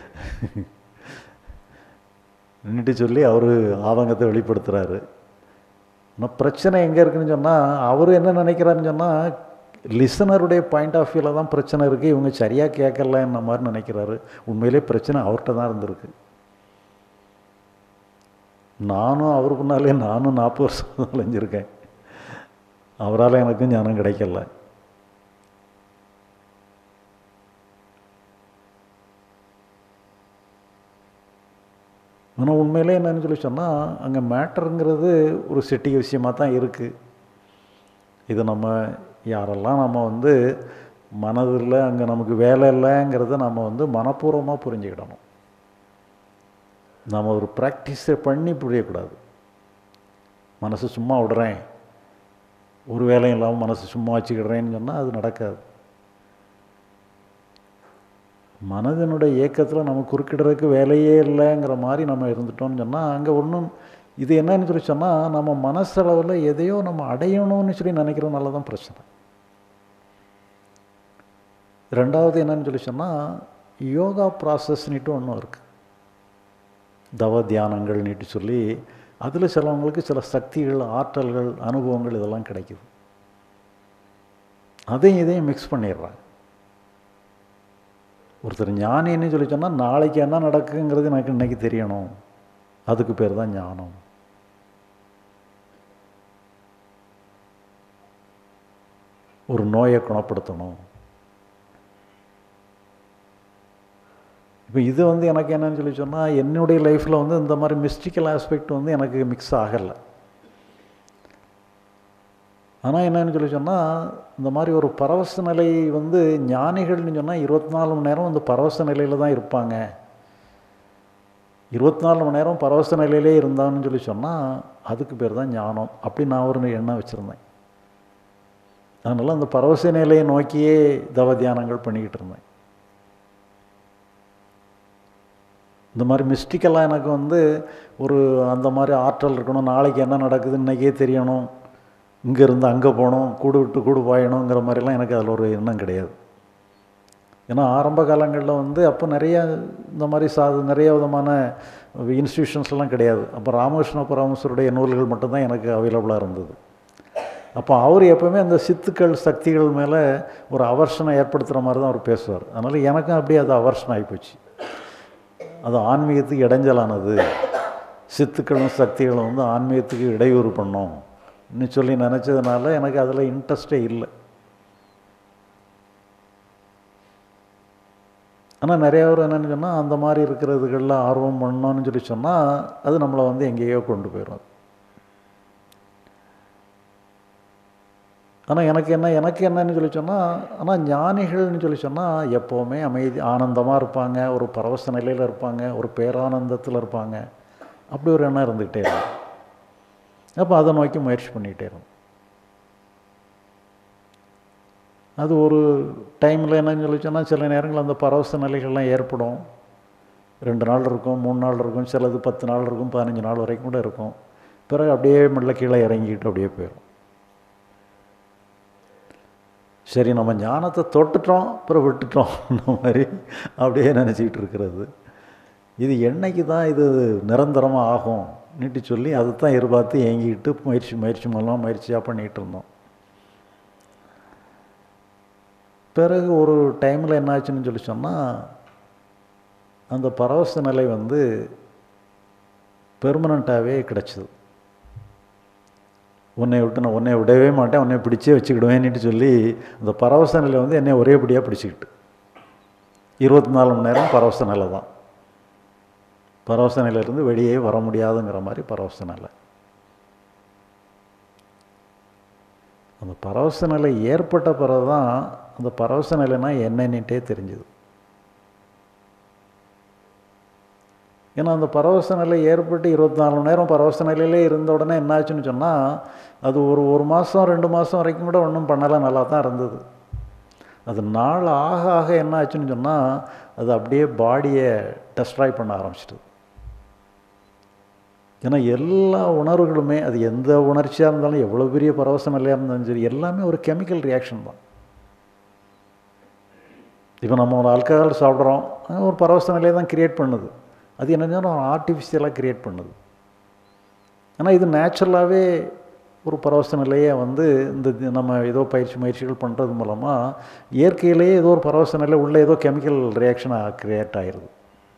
[SPEAKER 1] நின்றுட்டு சொல்லி அவர் ஆதங்கத்தை வெளிப்படுத்துகிறாரு ஆனால் பிரச்சனை எங்கே இருக்குன்னு சொன்னால் அவர் என்ன நினைக்கிறாருன்னு சொன்னால் லிசனருடைய பாயிண்ட் ஆஃப் வியூவில் தான் பிரச்சனை இருக்குது இவங்க சரியாக கேட்கலன்ன மாதிரி நினைக்கிறாரு உண்மையிலே பிரச்சனை அவர்கிட்ட தான் இருந்திருக்கு நானும் அவரு முன்னாலே நானும் நாற்பது வருஷம் அலைஞ்சிருக்கேன் அவரால் எனக்கும் ஞானம் கிடைக்கல ஆனால் உண்மையிலே என்னன்னு சொல்லி சொன்னால் அங்கே மேட்டருங்கிறது ஒரு சிட்டிக விஷயமாக தான் இருக்குது இது நம்ம யாரெல்லாம் நம்ம வந்து மனதில் அங்கே நமக்கு வேலை இல்லைங்கிறத நம்ம வந்து மனப்பூர்வமாக புரிஞ்சுக்கிடணும் நம்ம ஒரு ப்ராக்டிஸை பண்ணி புரியக்கூடாது மனசு சும்மா விடுறேன் ஒரு வேலையும் இல்லாமல் மனசு சும்மா வச்சுக்கிடுறேன்னு சொன்னால் அது நடக்காது மனதினுடைய இயக்கத்தில் நம்ம குறுக்கிடுறதுக்கு வேலையே இல்லைங்கிற மாதிரி நம்ம இருந்துட்டோம்னு சொன்னால் அங்கே ஒன்றும் இது என்னன்னு சொல்லி சொன்னால் நம்ம மனசளவில் எதையோ நம்ம அடையணும்னு சொல்லி நினைக்கிறதுனால தான் பிரச்சனை ரெண்டாவது என்னன்னு சொல்லி சொன்னால் யோகா ப்ராசஸ்னிட்டு ஒன்றும் இருக்குது தவ தியானங்கள்னிட்டு சொல்லி அதில் சிலவங்களுக்கு சில சக்திகள் ஆற்றல்கள் அனுபவங்கள் இதெல்லாம் கிடைக்குது அதையும் இதையும் மிக்ஸ் பண்ணிடுறாங்க ஒருத்தர் ஞானின்னு சொல்லி சொன்னால் நாளைக்கு என்ன நடக்குங்கிறது எனக்கு இன்னைக்கு தெரியணும் அதுக்கு பேர் தான் ஞானம் ஒரு நோயை குணப்படுத்தணும் இப்போ இது வந்து எனக்கு என்னன்னு சொல்லி சொன்னால் என்னுடைய லைஃப்பில் வந்து இந்த மாதிரி மிஸ்டிக்கல் ஆஸ்பெக்ட் வந்து எனக்கு மிக்ஸ் ஆகலை ஆனால் என்னன்னு சொல்லி சொன்னால் இந்த மாதிரி ஒரு பரவச நிலை வந்து ஞானிகள்னு சொன்னால் இருபத்தி நாலு மணி நேரம் இந்த பரவச நிலையில் தான் இருப்பாங்க இருபத்தி நாலு மணி நேரம் பரவச நிலையிலே இருந்தான்னு சொல்லி சொன்னால் அதுக்கு பேர் தான் ஞானம் அப்படி நான் ஒரு எண்ணம் வச்சுருந்தேன் அதனால் அந்த பரவச நிலையை நோக்கியே தவ தியானங்கள் பண்ணிக்கிட்டு இருந்தேன் இந்த மாதிரி மிஸ்டிக்கெல்லாம் எனக்கு வந்து ஒரு அந்த மாதிரி ஆற்றல் இருக்கணும் நாளைக்கு என்ன நடக்குது இன்றைக்கே தெரியணும் இங்கேருந்து அங்கே போகணும் கூடு விட்டு கூடு பாயணுங்கிற மாதிரிலாம் எனக்கு அதில் ஒரு எண்ணம் கிடையாது ஏன்னா ஆரம்ப காலங்களில் வந்து அப்போ நிறைய இந்த மாதிரி சாது நிறைய விதமான இன்ஸ்டியூஷன்ஸ்லாம் கிடையாது அப்போ ராமகிருஷ்ண பரமசருடைய நூல்கள் மட்டும்தான் எனக்கு அவைலபிளாக இருந்தது அப்போ அவர் எப்போவுமே அந்த சித்துக்கள் சக்திகள் மேலே ஒரு அவர்ஷனை ஏற்படுத்துகிற மாதிரி தான் அவர் பேசுவார் அதனால் எனக்கும் அப்படியே அது அவர்ஷன் ஆகிப்போச்சு அது ஆன்மீகத்துக்கு இடைஞ்சலானது சித்துக்களும் சக்திகளும் வந்து ஆன்மீகத்துக்கு இடையூறு பண்ணும் இன்னும் சொல்லி நினச்சதுனால எனக்கு அதில் இன்ட்ரெஸ்டே இல்லை ஆனால் நிறைய பேர் என்னென்னு சொன்னால் அந்த மாதிரி இருக்கிறதுகளில் ஆர்வம் பண்ணோன்னு சொல்லி சொன்னால் அது நம்மளை வந்து எங்கேயோ கொண்டு போயிடும் ஆனால் எனக்கு என்ன எனக்கு என்னன்னு சொல்லி சொன்னால் ஆனால் ஞானிகள்னு சொல்லி சொன்னால் எப்போவுமே அமைதி ஆனந்தமாக இருப்பாங்க ஒரு பரவச நிலையில் இருப்பாங்க ஒரு பேரானந்தத்தில் இருப்பாங்க அப்படி ஒரு எண்ணம் இருந்துக்கிட்டே இருக்கும் அப்போ அதை நோக்கி முயற்சி பண்ணிக்கிட்டே இருக்கும் அது ஒரு டைமில் என்னன்னு சொல்லி சொன்னால் சில நேரங்கள் அந்த பரவச நிலைகள்லாம் ஏற்படும் ரெண்டு நாள் இருக்கும் மூணு நாள் இருக்கும் சிலது பத்து நாள் இருக்கும் பதினஞ்சு நாள் வரைக்கும் கூட இருக்கும் பிறகு அப்படியே மெல்ல கீழே இறங்கிக்கிட்டு அப்படியே போயிடும் சரி நம்ம ஞானத்தை தொட்டுட்டோம் அப்புறம் விட்டுட்டோம் இந்த மாதிரி அப்படியே நினச்சிக்கிட்டு இருக்கிறது இது என்னைக்கு தான் இது நிரந்தரமாக ஆகும் நீட்டு சொல்லி அதை தான் எதிர்பார்த்து ஏங்கிக்கிட்டு முயற்சி முயற்சி மூலம் முயற்சியாக பண்ணிகிட்டு இருந்தோம் பிறகு ஒரு டைமில் என்னாச்சுன்னு சொல்லி சொன்னால் அந்த பரவச நிலை வந்து பெர்மனண்ட்டாகவே கிடச்சிது உன்னை விட்டு நான் உன்னை விடவே மாட்டேன் உன்னை பிடிச்சே வச்சுக்கிடுவேன்னுட்டு சொல்லி அந்த பரவச நிலை வந்து என்னை ஒரேபடியாக பிடிச்சிக்கிட்டு இருபத்தி நாலு மணி நேரம் பரவச நிலை தான் பரவச நிலையிலேருந்து வெளியே வர முடியாதுங்கிற மாதிரி பரவச நிலை அந்த பரவச நிலை ஏற்பட்ட பிறகு தான் அந்த பரவச நிலைனா என்னன்னுட்டே தெரிஞ்சுது ஏன்னா அந்த பரவச நிலை ஏற்பட்டு இருபத்தி நாலு மணி நேரம் பரவச நிலையிலே இருந்த உடனே என்னாச்சுன்னு சொன்னால் அது ஒரு ஒரு மாதம் ரெண்டு மாதம் வரைக்கும் கூட ஒன்றும் பண்ணலை நல்லா தான் இருந்தது அது நாள் ஆக ஆக என்ன ஆச்சுன்னு சொன்னால் அது அப்படியே பாடியை டெஸ்ட்ராய் பண்ண ஆரம்பிச்சிட்டது ஏன்னா எல்லா உணர்வுகளுமே அது எந்த உணர்ச்சியாக இருந்தாலும் எவ்வளோ பெரிய பரவச நிலையாக இருந்தாலும் சரி எல்லாமே ஒரு கெமிக்கல் ரியாக்ஷன் தான் இப்போ நம்ம ஒரு ஆல்கஹால் சாப்பிட்றோம் ஒரு பரவச நிலையை தான் கிரியேட் பண்ணுது அது என்னன்னா ஆர்டிஃபிஷியலாக கிரியேட் பண்ணுது ஆனால் இது நேச்சுரலாகவே ஒரு பரவச நிலையை வந்து இந்த நம்ம ஏதோ பயிற்சி முயற்சிகள் பண்ணுறது மூலமாக இயற்கையிலேயே ஏதோ ஒரு பரவச நிலை உள்ள ஏதோ கெமிக்கல் ரியாக்ஷனாக க்ரியேட் ஆகிருது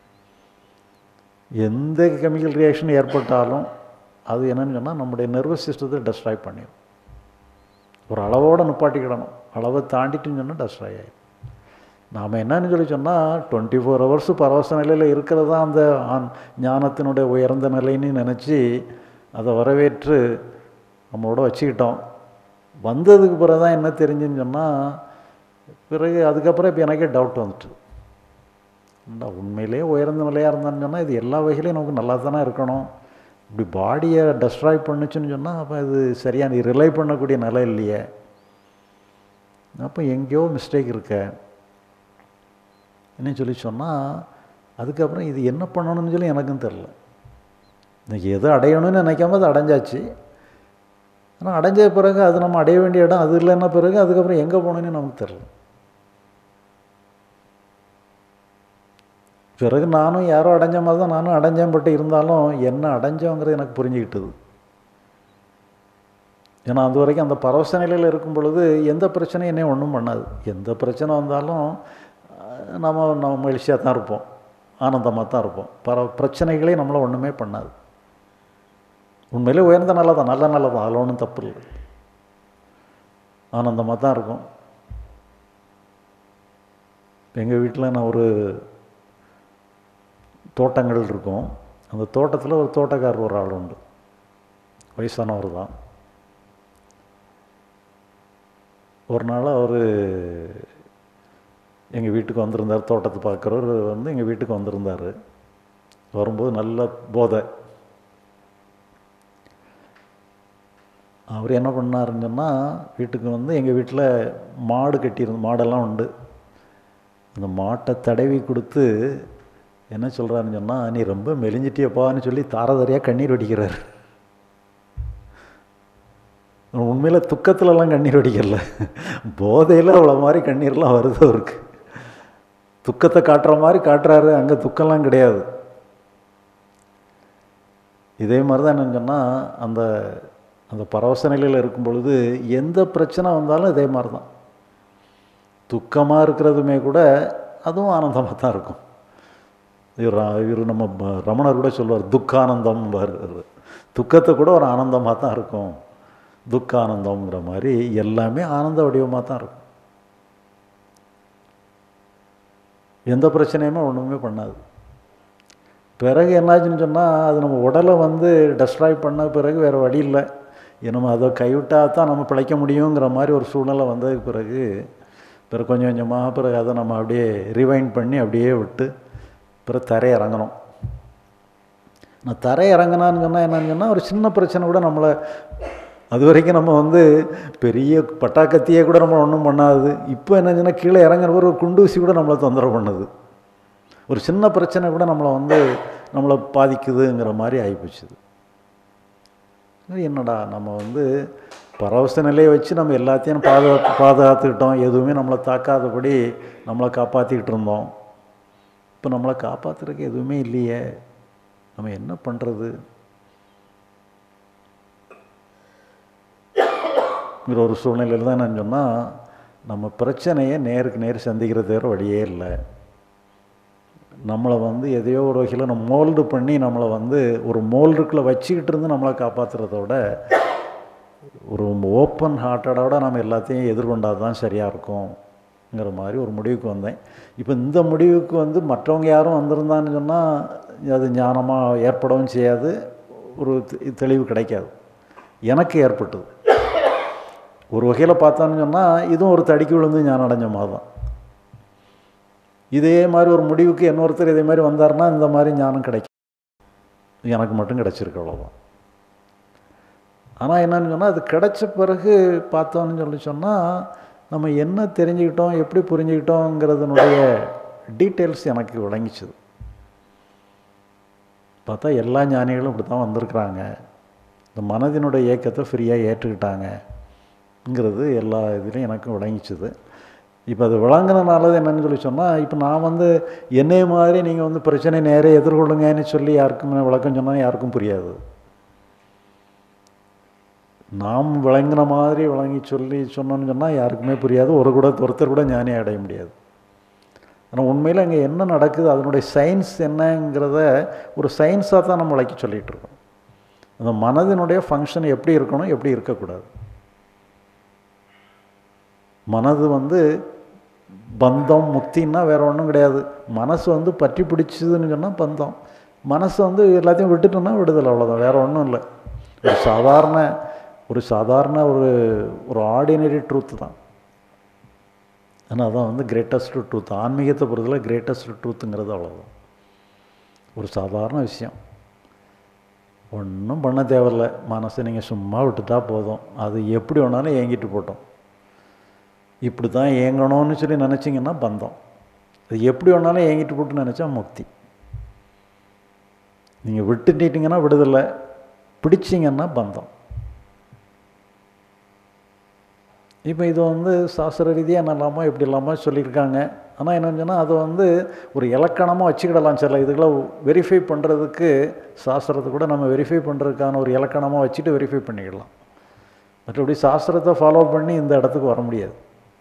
[SPEAKER 1] எந்த கெமிக்கல் ரியாக்ஷன் ஏற்பட்டாலும் அது என்னன்னு சொன்னால் நம்முடைய நர்வஸ் சிஸ்டத்தை டெஸ்ட்ராய் பண்ணிடும் ஒரு அளவோடு நிப்பாட்டிக்கிடணும் அளவை தாண்டிட்டுன்னு சொன்னால் டெஸ்ட்ராய் ஆகிடும் நாம் என்னன்னு சொல்லி சொன்னால் டுவெண்ட்டி ஃபோர் ஹவர்ஸ் பரவச நிலையில் இருக்கிறது தான் அந்த ஆண் ஞானத்தினுடைய உயர்ந்த நிலைன்னு நினச்சி அதை வரவேற்று நம்மளோட வச்சுக்கிட்டோம் வந்ததுக்கு பிறகு தான் என்ன தெரிஞ்சுன்னு சொன்னால் பிறகு அதுக்கப்புறம் இப்போ எனக்கே டவுட் வந்துட்டு இந்த உண்மையிலேயே உயர்ந்த நிலையாக இருந்தான்னு சொன்னால் இது எல்லா வகையிலையும் நமக்கு நல்லா தானே இருக்கணும் இப்படி பாடியை டெஸ்ட்ராய் பண்ணுச்சுன்னு சொன்னால் அப்போ இது சரியான ரிலை பண்ணக்கூடிய நிலை இல்லையே அப்போ எங்கேயோ மிஸ்டேக் இருக்க என்ன சொல்லி சொன்னால் அதுக்கப்புறம் இது என்ன பண்ணணும்னு சொல்லி எனக்கும் தெரில இன்னைக்கு எது அடையணும்னு நினைக்காம அது அடைஞ்சாச்சு ஆனால் அடைஞ்ச பிறகு அது நம்ம அடைய வேண்டிய இடம் அது இல்லைன்னா பிறகு அதுக்கப்புறம் எங்கே போகணுன்னு நமக்கு தெரில பிறகு நானும் யாரோ அடைஞ்ச மாதிரி தான் நானும் அடைஞ்சேன் பட்டு இருந்தாலும் என்ன அடைஞ்சோங்கிறது எனக்கு புரிஞ்சுக்கிட்டது ஏன்னா அது வரைக்கும் அந்த பரவச நிலையில் இருக்கும் பொழுது எந்த பிரச்சனையும் என்னையும் ஒன்றும் பண்ணாது எந்த பிரச்சனை வந்தாலும் நம்ம நம்ம மகிழ்ச்சியாக தான் இருப்போம் ஆனந்தமாக தான் இருப்போம் பர பிரச்சனைகளே நம்மளை ஒன்றுமே பண்ணாது உண்மையிலே உயர்ந்த நல்ல தான் நல்ல நல்ல தான் அதில் ஒன்றும் தப்பு இல்லை ஆனந்தமாக தான் இருக்கும் எங்கள் வீட்டில் நான் ஒரு தோட்டங்கள் இருக்கும் அந்த தோட்டத்தில் ஒரு தோட்டக்காரர் ஒரு ஆள் உண்டு வயசானவர் தான் ஒரு நாள் அவர் எங்கள் வீட்டுக்கு வந்திருந்தார் தோட்டத்தை பார்க்குறவர் வந்து எங்கள் வீட்டுக்கு வந்திருந்தார் வரும்போது நல்ல போதை அவர் என்ன பண்ணாருன்னு சொன்னால் வீட்டுக்கு வந்து எங்கள் வீட்டில் மாடு கட்டியிருந்து மாடெல்லாம் உண்டு அந்த மாட்டை தடவி கொடுத்து என்ன சொல்கிறாருன்னு சொன்னால் நீ ரொம்ப மெலிஞ்சிட்டியப்பான்னு சொல்லி தாரதாரியாக கண்ணீர் வடிக்கிறார் உண்மையில் துக்கத்துலலாம் கண்ணீர் வடிக்கல போதையில் அவ்வளோ மாதிரி கண்ணீர்லாம் வருது அவருக்கு துக்கத்தை காட்டுற மாதிரி காட்டுறாரு அங்கே துக்கம்லாம் கிடையாது இதே மாதிரி தான் என்னன்னு சொன்னால் அந்த அந்த பரவச நிலையில் இருக்கும் பொழுது எந்த பிரச்சனை வந்தாலும் இதே மாதிரி தான் துக்கமாக இருக்கிறதுமே கூட அதுவும் ஆனந்தமாக தான் இருக்கும் இவர் இவர் நம்ம ரமணர் கூட சொல்லுவார் துக்கானந்தம் துக்கத்தை கூட ஒரு ஆனந்தமாக தான் இருக்கும் துக்கானந்தம்ங்கிற மாதிரி எல்லாமே ஆனந்த வடிவமாக தான் இருக்கும் எந்த பிரச்சனையுமே ஒன்றுமே பண்ணாது பிறகு என்னாச்சுன்னு சொன்னால் அது நம்ம உடலை வந்து டெஸ்ட்ராய் பண்ண பிறகு வேறு வழி இல்லை நம்ம அதை கைவிட்டால் தான் நம்ம பிழைக்க முடியுங்கிற மாதிரி ஒரு சூழ்நிலை வந்ததுக்கு பிறகு பிறகு கொஞ்சம் கொஞ்சமாக பிறகு அதை நம்ம அப்படியே ரிவைண்ட் பண்ணி அப்படியே விட்டு பிறகு தரை இறங்கணும் நான் தரை இறங்கினான்னு சொன்னால் என்னன்னு சொன்னால் ஒரு சின்ன பிரச்சனை கூட நம்மளை அது வரைக்கும் நம்ம வந்து பெரிய பட்டாக்கத்தியே கூட நம்ம ஒன்றும் பண்ணாது இப்போ என்னச்சுன்னா கீழே இறங்குற ஒரு குண்டூசி கூட நம்மளை தொந்தரவு பண்ணுது ஒரு சின்ன பிரச்சனை கூட நம்மளை வந்து நம்மளை பாதிக்குதுங்கிற மாதிரி ஆகிப்போச்சுது என்னடா நம்ம வந்து பரவச நிலையை வச்சு நம்ம எல்லாத்தையும் பாதுகாத்து பாதுகாத்துக்கிட்டோம் எதுவுமே நம்மளை தாக்காதபடி நம்மளை காப்பாற்றிக்கிட்டு இருந்தோம் இப்போ நம்மளை காப்பாற்றுறதுக்கு எதுவுமே இல்லையே நம்ம என்ன பண்ணுறது ஒரு சூழ்நிலையில் தான் நான் சொன்னால் நம்ம பிரச்சனையை நேருக்கு நேர் சந்திக்கிறது தவிர வழியே இல்லை நம்மளை வந்து எதையோ ஒரு வகையில் நம்ம மோல்டு பண்ணி நம்மளை வந்து ஒரு மோல்டுக்குள்ளே வச்சுக்கிட்டு இருந்து நம்மளை காப்பாற்றுறத விட ஒரு ஓப்பன் ஹார்ட்டடோட நம்ம எல்லாத்தையும் எதிர்கொண்டால் தான் சரியாக இருக்கும்ங்கிற மாதிரி ஒரு முடிவுக்கு வந்தேன் இப்போ இந்த முடிவுக்கு வந்து மற்றவங்க யாரும் வந்திருந்தான்னு சொன்னால் அது ஞானமாக ஏற்படவும் செய்யாது ஒரு தெ- தெளிவு கிடைக்காது எனக்கு ஏற்பட்டது ஒரு வகையில் பார்த்தோன்னு சொன்னால் இதுவும் ஒரு தடிக்கு விழுந்து ஞானம் அடைஞ்ச மாதிரி தான் இதே மாதிரி ஒரு முடிவுக்கு இன்னொருத்தர் இதே மாதிரி வந்தாருன்னா இந்த மாதிரி ஞானம் கிடைக்கும் எனக்கு மட்டும் கிடைச்சிருக்கு அவ்வளோதான் ஆனால் என்னன்னு சொன்னால் அது கிடைச்ச பிறகு பார்த்தோன்னு சொல்லி சொன்னால் நம்ம என்ன தெரிஞ்சுக்கிட்டோம் எப்படி புரிஞ்சுக்கிட்டோங்கிறதுனுடைய டீட்டெயில்ஸ் எனக்கு விளங்கிச்சுது பார்த்தா எல்லா ஞானிகளும் இப்படி தான் வந்திருக்கிறாங்க இந்த மனதினுடைய இயக்கத்தை ஃப்ரீயாக ஏற்றுக்கிட்டாங்கங்கிறது எல்லா இதுலேயும் எனக்கும் விளங்கிச்சுது இப்போ அது விளங்குனனால என்னன்னு சொல்லி சொன்னால் இப்போ நான் வந்து என்னை மாதிரி நீங்கள் வந்து பிரச்சனை நேரே எதிர்கொள்ளுங்கன்னு சொல்லி யாருக்கும் விளக்கம் சொன்னால் யாருக்கும் புரியாது நாம் விளங்கின மாதிரி விளங்கி சொல்லி சொன்னோன்னு சொன்னால் யாருக்குமே புரியாது ஒரு கூட ஒருத்தர் கூட ஞானி அடைய முடியாது ஆனால் உண்மையில் அங்கே என்ன நடக்குது அதனுடைய சயின்ஸ் என்னங்கிறத ஒரு சயின்ஸாக தான் நம்ம விளக்கி சொல்லிகிட்டு இருக்கோம் அந்த மனதினுடைய ஃபங்க்ஷன் எப்படி இருக்கணும் எப்படி இருக்கக்கூடாது மனது வந்து பந்தம் முக்தின்னா வேற ஒன்றும் கிடையாது மனசு வந்து பற்றி பிடிச்சதுன்னு சொன்னால் பந்தம் மனசு வந்து எல்லாத்தையும் விட்டுட்டோம்னா விடுதலை அவ்வளோதான் வேற ஒன்றும் இல்லை ஒரு சாதாரண ஒரு சாதாரண ஒரு ஒரு ஆர்டினரி ட்ரூத் தான் ஆனால் அதான் வந்து கிரேட்டஸ்ட் ட்ரூத் ஆன்மீகத்தை பொறுத்தவரை கிரேட்டஸ்ட் ட்ரூத்துங்கிறது அவ்வளோதான் ஒரு சாதாரண விஷயம் ஒன்றும் பண்ண தேவையில்ல மனசை நீங்கள் சும்மா விட்டுட்டா போதும் அது எப்படி வேணாலும் ஏங்கிட்டு போட்டோம் இப்படி தான் ஏங்கணும்னு சொல்லி நினச்சிங்கன்னா பந்தம் அது எப்படி வேணாலும் ஏங்கிட்டு போட்டு நினச்சா முக்தி நீங்கள் விட்டுட்டீங்கன்னா விடுதலை பிடிச்சிங்கன்னா பந்தம் இப்போ இது வந்து சாஸ்திர ரீதியாக நல்லாமல் எப்படி இல்லாமல் சொல்லியிருக்காங்க ஆனால் என்னன்னு சொன்னால் அதை வந்து ஒரு இலக்கணமாக வச்சுக்கிடலாம் சில இதுகளை வெரிஃபை பண்ணுறதுக்கு சாஸ்திரத்தை கூட நம்ம வெரிஃபை பண்ணுறதுக்கான ஒரு இலக்கணமாக வச்சுட்டு வெரிஃபை பண்ணிக்கிடலாம் மற்றபடி சாஸ்திரத்தை ஃபாலோ பண்ணி இந்த இடத்துக்கு வர முடியாது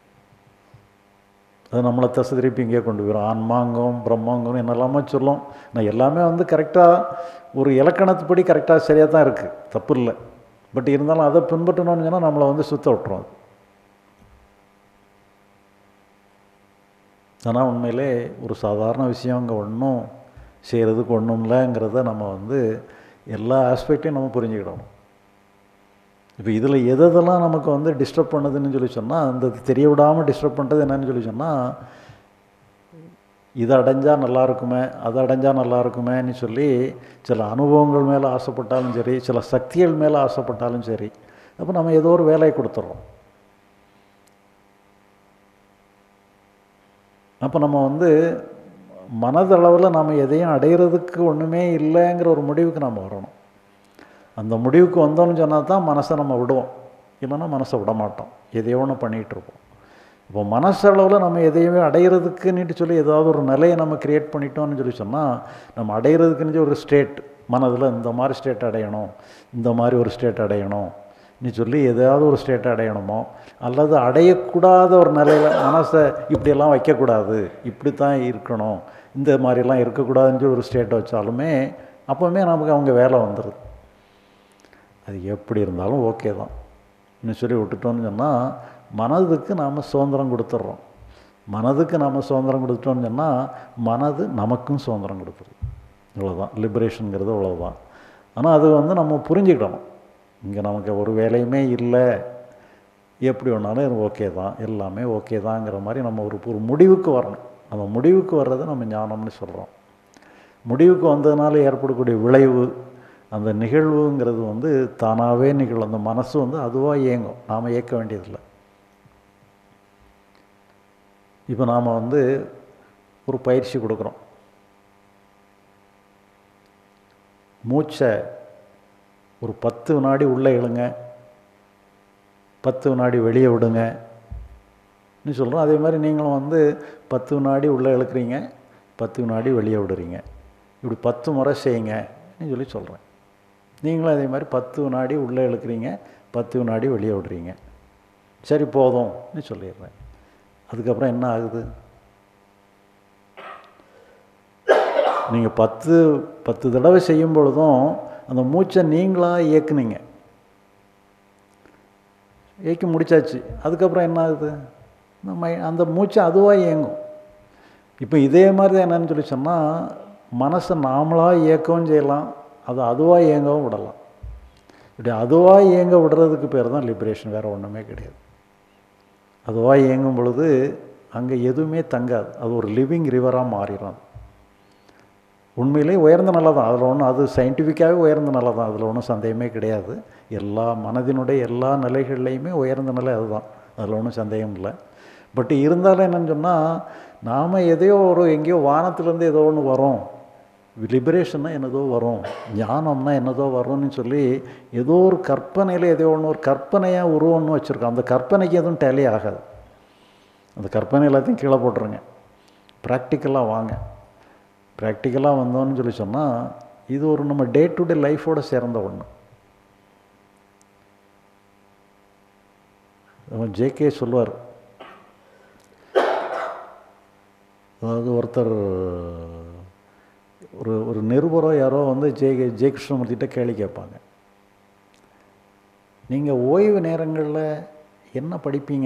[SPEAKER 1] அது நம்மளை தசை திருப்பி இங்கே கொண்டு போயிடும் ஆன்மாங்கம் பிரம்மாங்கம் என்னெல்லாமோ சொல்லும் நான் எல்லாமே வந்து கரெக்டாக ஒரு இலக்கணத்துப்படி கரெக்டாக சரியாக தான் இருக்குது தப்பு இல்லை பட் இருந்தாலும் அதை பின்பற்றணும்னு சொன்னால் நம்மளை வந்து சுத்த விட்டுரும் அது ஆனால் உண்மையிலே ஒரு சாதாரண விஷயம் அங்கே ஒன்றும் செய்கிறதுக்கு ஒன்றும் இல்லைங்கிறத நம்ம வந்து எல்லா ஆஸ்பெக்டையும் நம்ம புரிஞ்சுக்கிடணும் இப்போ இதில் எதெல்லாம் நமக்கு வந்து டிஸ்டர்ப் பண்ணுதுன்னு சொல்லி சொன்னால் அந்த தெரிய விடாமல் டிஸ்டர்ப் பண்ணுறது என்னன்னு சொல்லி சொன்னால் இதை அடைஞ்சால் நல்லா இருக்குமே அதை அடைஞ்சால் நல்லா இருக்குமேன்னு சொல்லி சில அனுபவங்கள் மேலே ஆசைப்பட்டாலும் சரி சில சக்திகள் மேலே ஆசைப்பட்டாலும் சரி அப்போ நம்ம ஏதோ ஒரு வேலையை கொடுத்துட்றோம் அப்போ நம்ம வந்து மனதளவில் நம்ம எதையும் அடையிறதுக்கு ஒன்றுமே இல்லைங்கிற ஒரு முடிவுக்கு நம்ம வரணும் அந்த முடிவுக்கு வந்தோம்னு சொன்னால் தான் மனசை நம்ம விடுவோம் இல்லைன்னா மனசை விட மாட்டோம் எதையோ ஒன்று பண்ணிகிட்டு இருப்போம் இப்போ மனசளவில் நம்ம எதையுமே அடையிறதுக்குன்னுட்டு சொல்லி ஏதாவது ஒரு நிலையை நம்ம க்ரியேட் பண்ணிட்டோம்னு சொல்லி சொன்னால் நம்ம அடையிறதுக்குன்னு ஒரு ஸ்டேட் மனதில் இந்த மாதிரி ஸ்டேட் அடையணும் இந்த மாதிரி ஒரு ஸ்டேட் அடையணும் நீ சொல்லி எதாவது ஒரு ஸ்டேட் அடையணுமோ அல்லது அடையக்கூடாத ஒரு நிலையில் மனசை இப்படியெல்லாம் வைக்கக்கூடாது இப்படி தான் இருக்கணும் இந்த மாதிரிலாம் இருக்கக்கூடாதுன்னு சொல்லி ஒரு ஸ்டேட்டை வச்சாலுமே அப்போவுமே நமக்கு அவங்க வேலை வந்துடுது அது எப்படி இருந்தாலும் ஓகே தான் இன்னும் சொல்லி விட்டுட்டோம்னு சொன்னால் மனதுக்கு நாம் சுதந்திரம் கொடுத்துட்றோம் மனதுக்கு நாம் சுதந்திரம் கொடுத்துட்டோம்னு சொன்னால் மனது நமக்கும் சுதந்திரம் கொடுத்துருது இவ்வளோதான் லிபரேஷனுங்கிறது அவ்வளோதான் ஆனால் அது வந்து நம்ம புரிஞ்சுக்கிடணும் இங்கே நமக்கு ஒரு வேலையுமே இல்லை எப்படி வேணாலும் ஓகே தான் எல்லாமே ஓகே தாங்கிற மாதிரி நம்ம ஒரு ஒரு முடிவுக்கு வரணும் அந்த முடிவுக்கு வர்றதை நம்ம ஞானம்னு சொல்கிறோம் முடிவுக்கு வந்ததுனால ஏற்படக்கூடிய விளைவு அந்த நிகழ்வுங்கிறது வந்து தானாகவே நிகழும் அந்த மனசு வந்து அதுவாக இயங்கும் நாம் இயக்க வேண்டியதில்லை இப்போ நாம் வந்து ஒரு பயிற்சி கொடுக்குறோம் மூச்சை ஒரு பத்து வினாடி உள்ளே இழுங்க பத்து வினாடி வெளியே விடுங்க நீ சொல்கிறோம் அதே மாதிரி நீங்களும் வந்து பத்து வினாடி உள்ளே இழுக்கிறீங்க பத்து வினாடி வெளியே விடுறீங்க இப்படி பத்து முறை செய்யுங்கன்னு சொல்லி சொல்கிறேன் நீங்களும் அதே மாதிரி பத்து வினாடி உள்ளே இழுக்கிறீங்க பத்து வினாடி வெளியே விடுறீங்க சரி போதும்னு சொல்லிடுறேன் அதுக்கப்புறம் என்ன ஆகுது நீங்கள் பத்து பத்து தடவை செய்யும் பொழுதும் அந்த மூச்சை நீங்களாக இயக்குனீங்க இயக்கி முடிச்சாச்சு அதுக்கப்புறம் என்ன ஆகுது நம்ம அந்த மூச்சை அதுவாக இயங்கும் இப்போ இதே மாதிரி தான் என்னன்னு சொல்லி சொன்னால் மனசை நாமளாக இயக்கவும் செய்யலாம் அது அதுவாக இயங்கவும் விடலாம் இப்படி அதுவாக இயங்க விடுறதுக்கு பேர் தான் லிபரேஷன் வேறு ஒன்றுமே கிடையாது அதுவாக இயங்கும் பொழுது அங்கே எதுவுமே தங்காது அது ஒரு லிவிங் ரிவராக மாறிடும் உண்மையிலே உயர்ந்த நிலை தான் அதில் ஒன்றும் அது சயின்டிஃபிக்காகவே உயர்ந்த நிலை தான் அதில் ஒன்றும் சந்தேகமே கிடையாது எல்லா மனதினுடைய எல்லா நிலைகள்லையுமே உயர்ந்த நிலை அதுதான் அதில் ஒன்றும் சந்தேகம் இல்லை பட் இருந்தாலும் என்னன்னு சொன்னால் நாம் எதையோ ஒரு எங்கேயோ வானத்துலேருந்து ஏதோ ஒன்று வரும் லிபரேஷன்னா என்னதோ வரும் ஞானம்னா என்னதோ வரும்னு சொல்லி ஏதோ ஒரு கற்பனையில் ஏதோ ஒன்று ஒரு கற்பனையாக உருவம்னு வச்சுருக்கோம் அந்த கற்பனைக்கு எதுவும் டேலி ஆகாது அந்த கற்பனை எல்லாத்தையும் கீழே போட்டுருங்க ப்ராக்டிக்கலாக வாங்க ப்ராக்டிக்கலாக வந்தோன்னு சொல்லி சொன்னால் இது ஒரு நம்ம டே டு டே லைஃபோடு சேர்ந்த ஒன்று ஜேகே சொல்லுவார் அதாவது ஒருத்தர் ஒரு ஒரு நிருபரோ யாரோ வந்து ஜெய ஜெய கிருஷ்ணமூர்த்திகிட்ட கேள்வி கேட்பாங்க நீங்கள் ஓய்வு நேரங்களில் என்ன படிப்பீங்க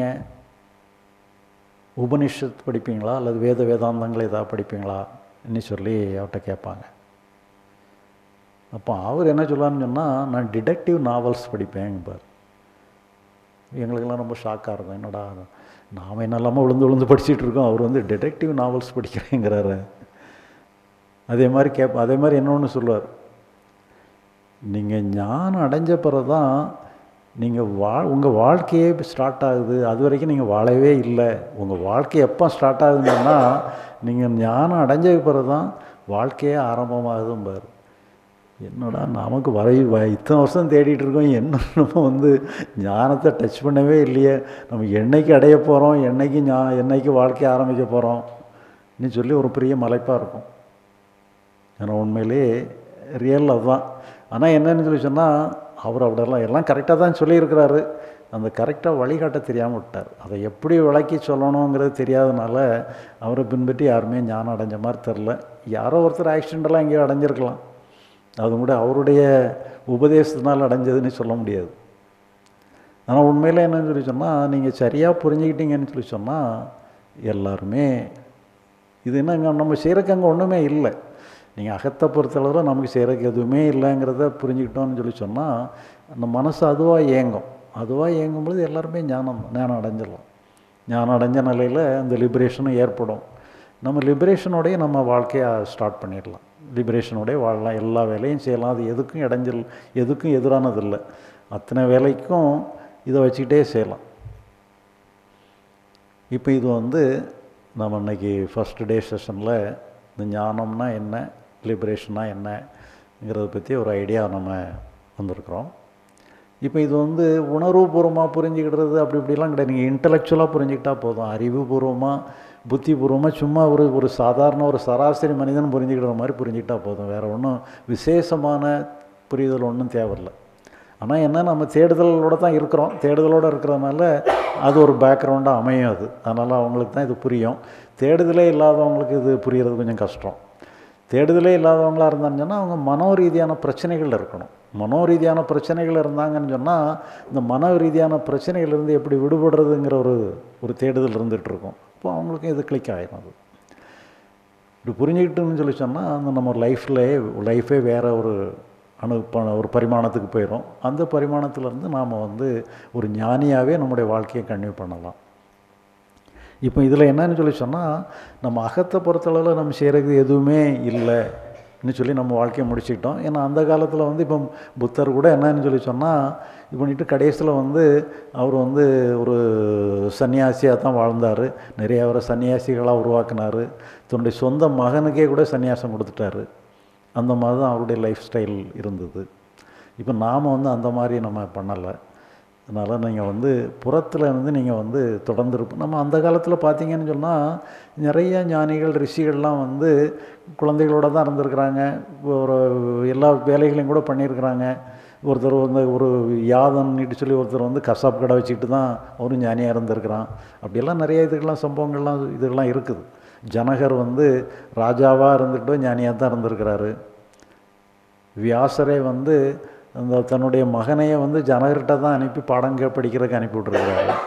[SPEAKER 1] உபனிஷத் படிப்பீங்களா அல்லது வேத வேதாந்தங்கள் ஏதாவது படிப்பீங்களா ன்னு சொல்லி அவர்கிட்ட கேட்பாங்க அப்போ அவர் என்ன சொல்லுவார்னு சொன்னால் நான் டிடெக்டிவ் நாவல்ஸ் படிப்பேன்பார் எங்களுக்கெல்லாம் ரொம்ப ஷாக்காக இருக்கும் என்னடா நாம் என்னெல்லாமோ விழுந்து விழுந்து படிச்சுட்டு இருக்கோம் அவர் வந்து டிடெக்டிவ் நாவல்ஸ் படிக்கிறேங்கிறாரு அதே மாதிரி கேட்ப அதே மாதிரி இன்னொன்று சொல்லுவார் நீங்கள் ஞானம் அடைஞ்ச பிறகு தான் நீங்கள் வா உங்கள் வாழ்க்கையே ஸ்டார்ட் ஆகுது அது வரைக்கும் நீங்கள் வாழவே இல்லை உங்கள் வாழ்க்கை எப்போ ஸ்டார்ட் ஆகுதுன்னா நீங்கள் ஞானம் அடைஞ்ச பிறகு தான் வாழ்க்கையே ஆரம்பமாகுதும்பார் என்னடா நமக்கு வரை வ- இத்தனை வருஷம் தேடிட்டு இருக்கோம் என்ன நம்ம வந்து ஞானத்தை டச் பண்ணவே இல்லையே நம்ம என்னைக்கு அடைய போகிறோம் என்னைக்கு ஞா என்னைக்கு வாழ்க்கையை ஆரம்பிக்க போகிறோம் நீ சொல்லி ஒரு பெரிய மலைப்பாக இருக்கும் ஆனால் உண்மையிலே ரியல் அதுதான் ஆனால் என்னன்னு சொல்லி சொன்னால் அவர் அப்படியெல்லாம் எல்லாம் கரெக்டாக தான் சொல்லியிருக்கிறாரு அந்த கரெக்டாக வழிகாட்ட தெரியாமல் விட்டார் அதை எப்படி விளக்கி சொல்லணுங்கிறது தெரியாதனால அவரை பின்பற்றி யாருமே ஞானம் அடைஞ்ச மாதிரி தெரில யாரோ ஒருத்தர் ஆக்சிடெண்ட்டெல்லாம் எங்கேயோ அடைஞ்சிருக்கலாம் அது கூட அவருடைய உபதேசத்தினால் அடைஞ்சதுன்னு சொல்ல முடியாது ஆனால் உண்மையில் என்னன்னு சொல்லி சொன்னால் நீங்கள் சரியாக புரிஞ்சுக்கிட்டீங்கன்னு சொல்லி சொன்னால் எல்லாருமே இது என்னங்க நம்ம செய்கிறக்கு அங்கே ஒன்றுமே இல்லை நீங்கள் அகத்தை பொறுத்தளவில் நமக்கு செய்கிறக்கு எதுவுமே இல்லைங்கிறத புரிஞ்சுக்கிட்டோம்னு சொல்லி சொன்னால் அந்த மனசு அதுவாக இயங்கும் அதுவாக இயங்கும் பொழுது எல்லாருமே ஞானம் ஞானம் அடைஞ்சிடலாம் ஞானம் அடைஞ்ச நிலையில் அந்த லிபரேஷனும் ஏற்படும் நம்ம லிபரேஷனோடய நம்ம வாழ்க்கையை ஸ்டார்ட் பண்ணிடலாம் லிபரேஷனோடய வாழலாம் எல்லா வேலையும் செய்யலாம் அது எதுக்கும் இடைஞ்சல் எதுக்கும் எதிரானது இல்லை அத்தனை வேலைக்கும் இதை வச்சுக்கிட்டே செய்யலாம் இப்போ இது வந்து நம்ம இன்னைக்கு ஃபஸ்ட் டே செஷனில் இந்த ஞானம்னா என்ன லிபரேஷனா என்னங்கிறத பற்றி ஒரு ஐடியா நம்ம வந்திருக்கிறோம் இப்போ இது வந்து உணர்வுபூர்வமாக புரிஞ்சுக்கிடுறது அப்படி இப்படிலாம் கிடையாது நீங்கள் இன்டலெக்சுவலாக புரிஞ்சுக்கிட்டா போதும் அறிவுபூர்வமாக புத்திபூர்வமாக சும்மா ஒரு ஒரு சாதாரண ஒரு சராசரி மனிதன் புரிஞ்சுக்கிற மாதிரி புரிஞ்சுக்கிட்டா போதும் வேறு ஒன்றும் விசேஷமான புரிதல் ஒன்றும் தேவையில்லை ஆனால் என்ன நம்ம தேடுதலோடு தான் இருக்கிறோம் தேடுதலோடு இருக்கிறதுனால அது ஒரு பேக்ரவுண்டாக அமையும் அது அதனால் அவங்களுக்கு தான் இது புரியும் தேடுதலே இல்லாதவங்களுக்கு இது புரியறது கொஞ்சம் கஷ்டம் தேடுதலே இல்லாதவங்களாக இருந்தாங்கன்னா அவங்க மனோ ரீதியான பிரச்சனைகள் இருக்கணும் மனோ ரீதியான பிரச்சனைகள் இருந்தாங்கன்னு சொன்னால் இந்த மன ரீதியான பிரச்சனைகள்லேருந்து எப்படி விடுபடுறதுங்கிற ஒரு ஒரு தேடுதல் இருந்துகிட்டு இருக்கும் அப்போ அவங்களுக்கும் இது கிளிக் ஆகிடும் அது இப்படி புரிஞ்சுக்கிட்டுன்னு சொல்லி சொன்னால் அந்த நம்ம லைஃப்பில் லைஃபே வேறு ஒரு அணு ப- ஒரு பரிமாணத்துக்கு போயிடும் அந்த பரிமாணத்திலேருந்து நாம் வந்து ஒரு ஞானியாகவே நம்முடைய வாழ்க்கையை கன்டினியூ பண்ணலாம் இப்போ இதில் என்னன்னு சொல்லி சொன்னால் நம்ம அகத்தை பொறுத்தளவில் நம்ம செய்கிறது எதுவுமே இல்லைன்னு சொல்லி நம்ம வாழ்க்கையை முடிச்சுக்கிட்டோம் ஏன்னா அந்த காலத்தில் வந்து இப்போ புத்தர் கூட என்னன்னு சொல்லி சொன்னால் இது பண்ணிட்டு கடைசியில் வந்து அவர் வந்து ஒரு சன்னியாசியாக தான் வாழ்ந்தார் நிறைய அவரை சன்னியாசிகளாக உருவாக்குனார் தன்னுடைய சொந்த மகனுக்கே கூட சன்னியாசம் கொடுத்துட்டாரு அந்த மாதிரி தான் அவருடைய லைஃப் ஸ்டைல் இருந்தது இப்போ நாம் வந்து அந்த மாதிரி நம்ம பண்ணலை அதனால் நீங்கள் வந்து புறத்தில் இருந்து நீங்கள் வந்து தொடர்ந்து இருப்போம் நம்ம அந்த காலத்தில் பார்த்தீங்கன்னு சொன்னால் நிறைய ஞானிகள் ரிஷிகள்லாம் வந்து குழந்தைகளோட தான் இருந்திருக்கிறாங்க ஒரு எல்லா வேலைகளையும் கூட பண்ணியிருக்கிறாங்க ஒருத்தர் வந்து ஒரு யாதன்னுட்டு சொல்லி ஒருத்தர் வந்து கசாப் கடை வச்சுக்கிட்டு தான் அவரும் ஞானியாக இருந்திருக்கிறான் அப்படியெல்லாம் நிறைய இதுக்கெல்லாம் சம்பவங்கள்லாம் இதெல்லாம் இருக்குது ஜனகர் வந்து ராஜாவாக இருந்துக்கிட்டும் ஞானியாக தான் இருந்திருக்கிறாரு வியாசரே வந்து அந்த தன்னுடைய மகனையே வந்து ஜனகர்கிட்ட தான் அனுப்பி பாடங்க படிக்கிறதுக்கு அனுப்பி விட்ருக்கிறாரு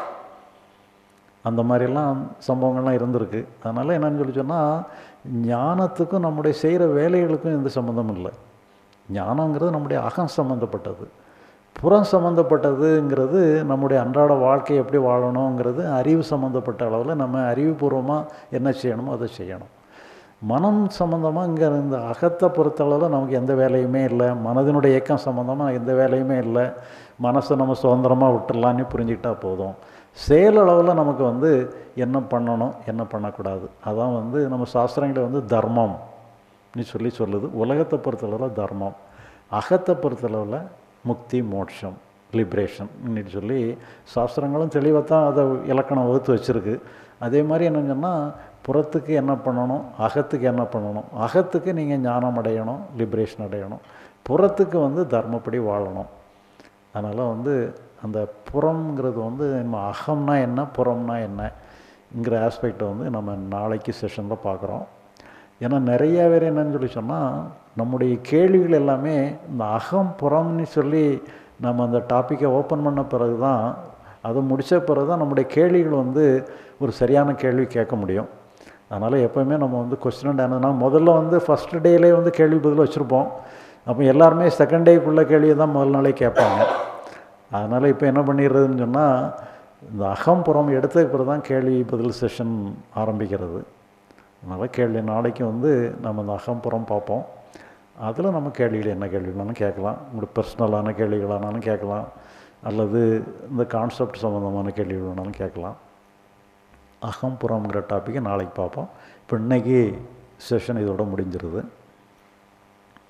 [SPEAKER 1] அந்த மாதிரிலாம் சம்பவங்கள்லாம் இருந்திருக்கு அதனால் என்னன்னு சொல்லி சொன்னால் ஞானத்துக்கும் நம்முடைய செய்கிற வேலைகளுக்கும் எந்த சம்மந்தமும் இல்லை ஞானங்கிறது நம்முடைய அகம் சம்மந்தப்பட்டது புறம் சம்மந்தப்பட்டதுங்கிறது நம்முடைய அன்றாட வாழ்க்கையை எப்படி வாழணுங்கிறது அறிவு சம்மந்தப்பட்ட அளவில் நம்ம அறிவுபூர்வமாக என்ன செய்யணுமோ அதை செய்யணும் மனம் சம்மந்தமாக இங்கே இந்த அகத்தை பொறுத்தளவில் நமக்கு எந்த வேலையுமே இல்லை மனதினுடைய இயக்கம் சம்மந்தமாக எந்த வேலையுமே இல்லை மனசை நம்ம சுதந்திரமாக விட்டுடலான்னு புரிஞ்சுக்கிட்டா போதும் செயலளவில் நமக்கு வந்து என்ன பண்ணணும் என்ன பண்ணக்கூடாது அதான் வந்து நம்ம சாஸ்திரங்களை வந்து தர்மம் நீ சொல்லி சொல்லுது உலகத்தை பொறுத்தளவில் தர்மம் அகத்தை பொறுத்தளவில் முக்தி மோட்சம் லிப்ரேஷன் சொல்லி சாஸ்திரங்களும் தெளிவாக தான் அதை இலக்கணம் வகுத்து வச்சுருக்கு அதே மாதிரி என்னன்னு சொன்னால் புறத்துக்கு என்ன பண்ணணும் அகத்துக்கு என்ன பண்ணணும் அகத்துக்கு நீங்கள் ஞானம் அடையணும் லிப்ரேஷன் அடையணும் புறத்துக்கு வந்து தர்மப்படி வாழணும் அதனால் வந்து அந்த புறம்ங்கிறது வந்து நம்ம அகம்னா என்ன புறம்னா என்னங்கிற ஆஸ்பெக்டை வந்து நம்ம நாளைக்கு செஷனில் பார்க்குறோம் ஏன்னா நிறைய பேர் என்னன்னு சொல்லி சொன்னால் நம்முடைய கேள்விகள் எல்லாமே இந்த அகம் புறம்னு சொல்லி நம்ம அந்த டாப்பிக்கை ஓப்பன் பண்ண பிறகு தான் அதை முடித்த பிறகு தான் நம்முடைய கேள்விகள் வந்து ஒரு சரியான கேள்வி கேட்க முடியும் அதனால் எப்போவுமே நம்ம வந்து கொஸ்டின் அண்ட் ஆன்சர் முதல்ல வந்து ஃபஸ்ட் டேலே வந்து கேள்வி பதில் வச்சுருப்போம் அப்போ எல்லாருமே செகண்ட் டேக்குள்ள கேள்வியை தான் முதல் நாளே கேட்பாங்க அதனால் இப்போ என்ன பண்ணிடுறதுன்னு சொன்னால் இந்த அகம்புறம் எடுத்ததுக்கு பிறகு தான் கேள்வி பதில் செஷன் ஆரம்பிக்கிறது அதனால் கேள்வி நாளைக்கு வந்து நம்ம இந்த அகம்புறம் பார்ப்போம் அதில் நம்ம கேள்விகள் என்ன கேள்விகளாலும் கேட்கலாம் உங்களுக்கு பர்சனலான கேள்விகளானாலும் கேட்கலாம் அல்லது இந்த கான்செப்ட் சம்மந்தமான கேள்விகள் வேணாலும் கேட்கலாம் அகம்புறம்ங்கிற டாப்பிக்கை நாளைக்கு பார்ப்போம் இப்போ இன்றைக்கி செஷன் இதோட முடிஞ்சிருது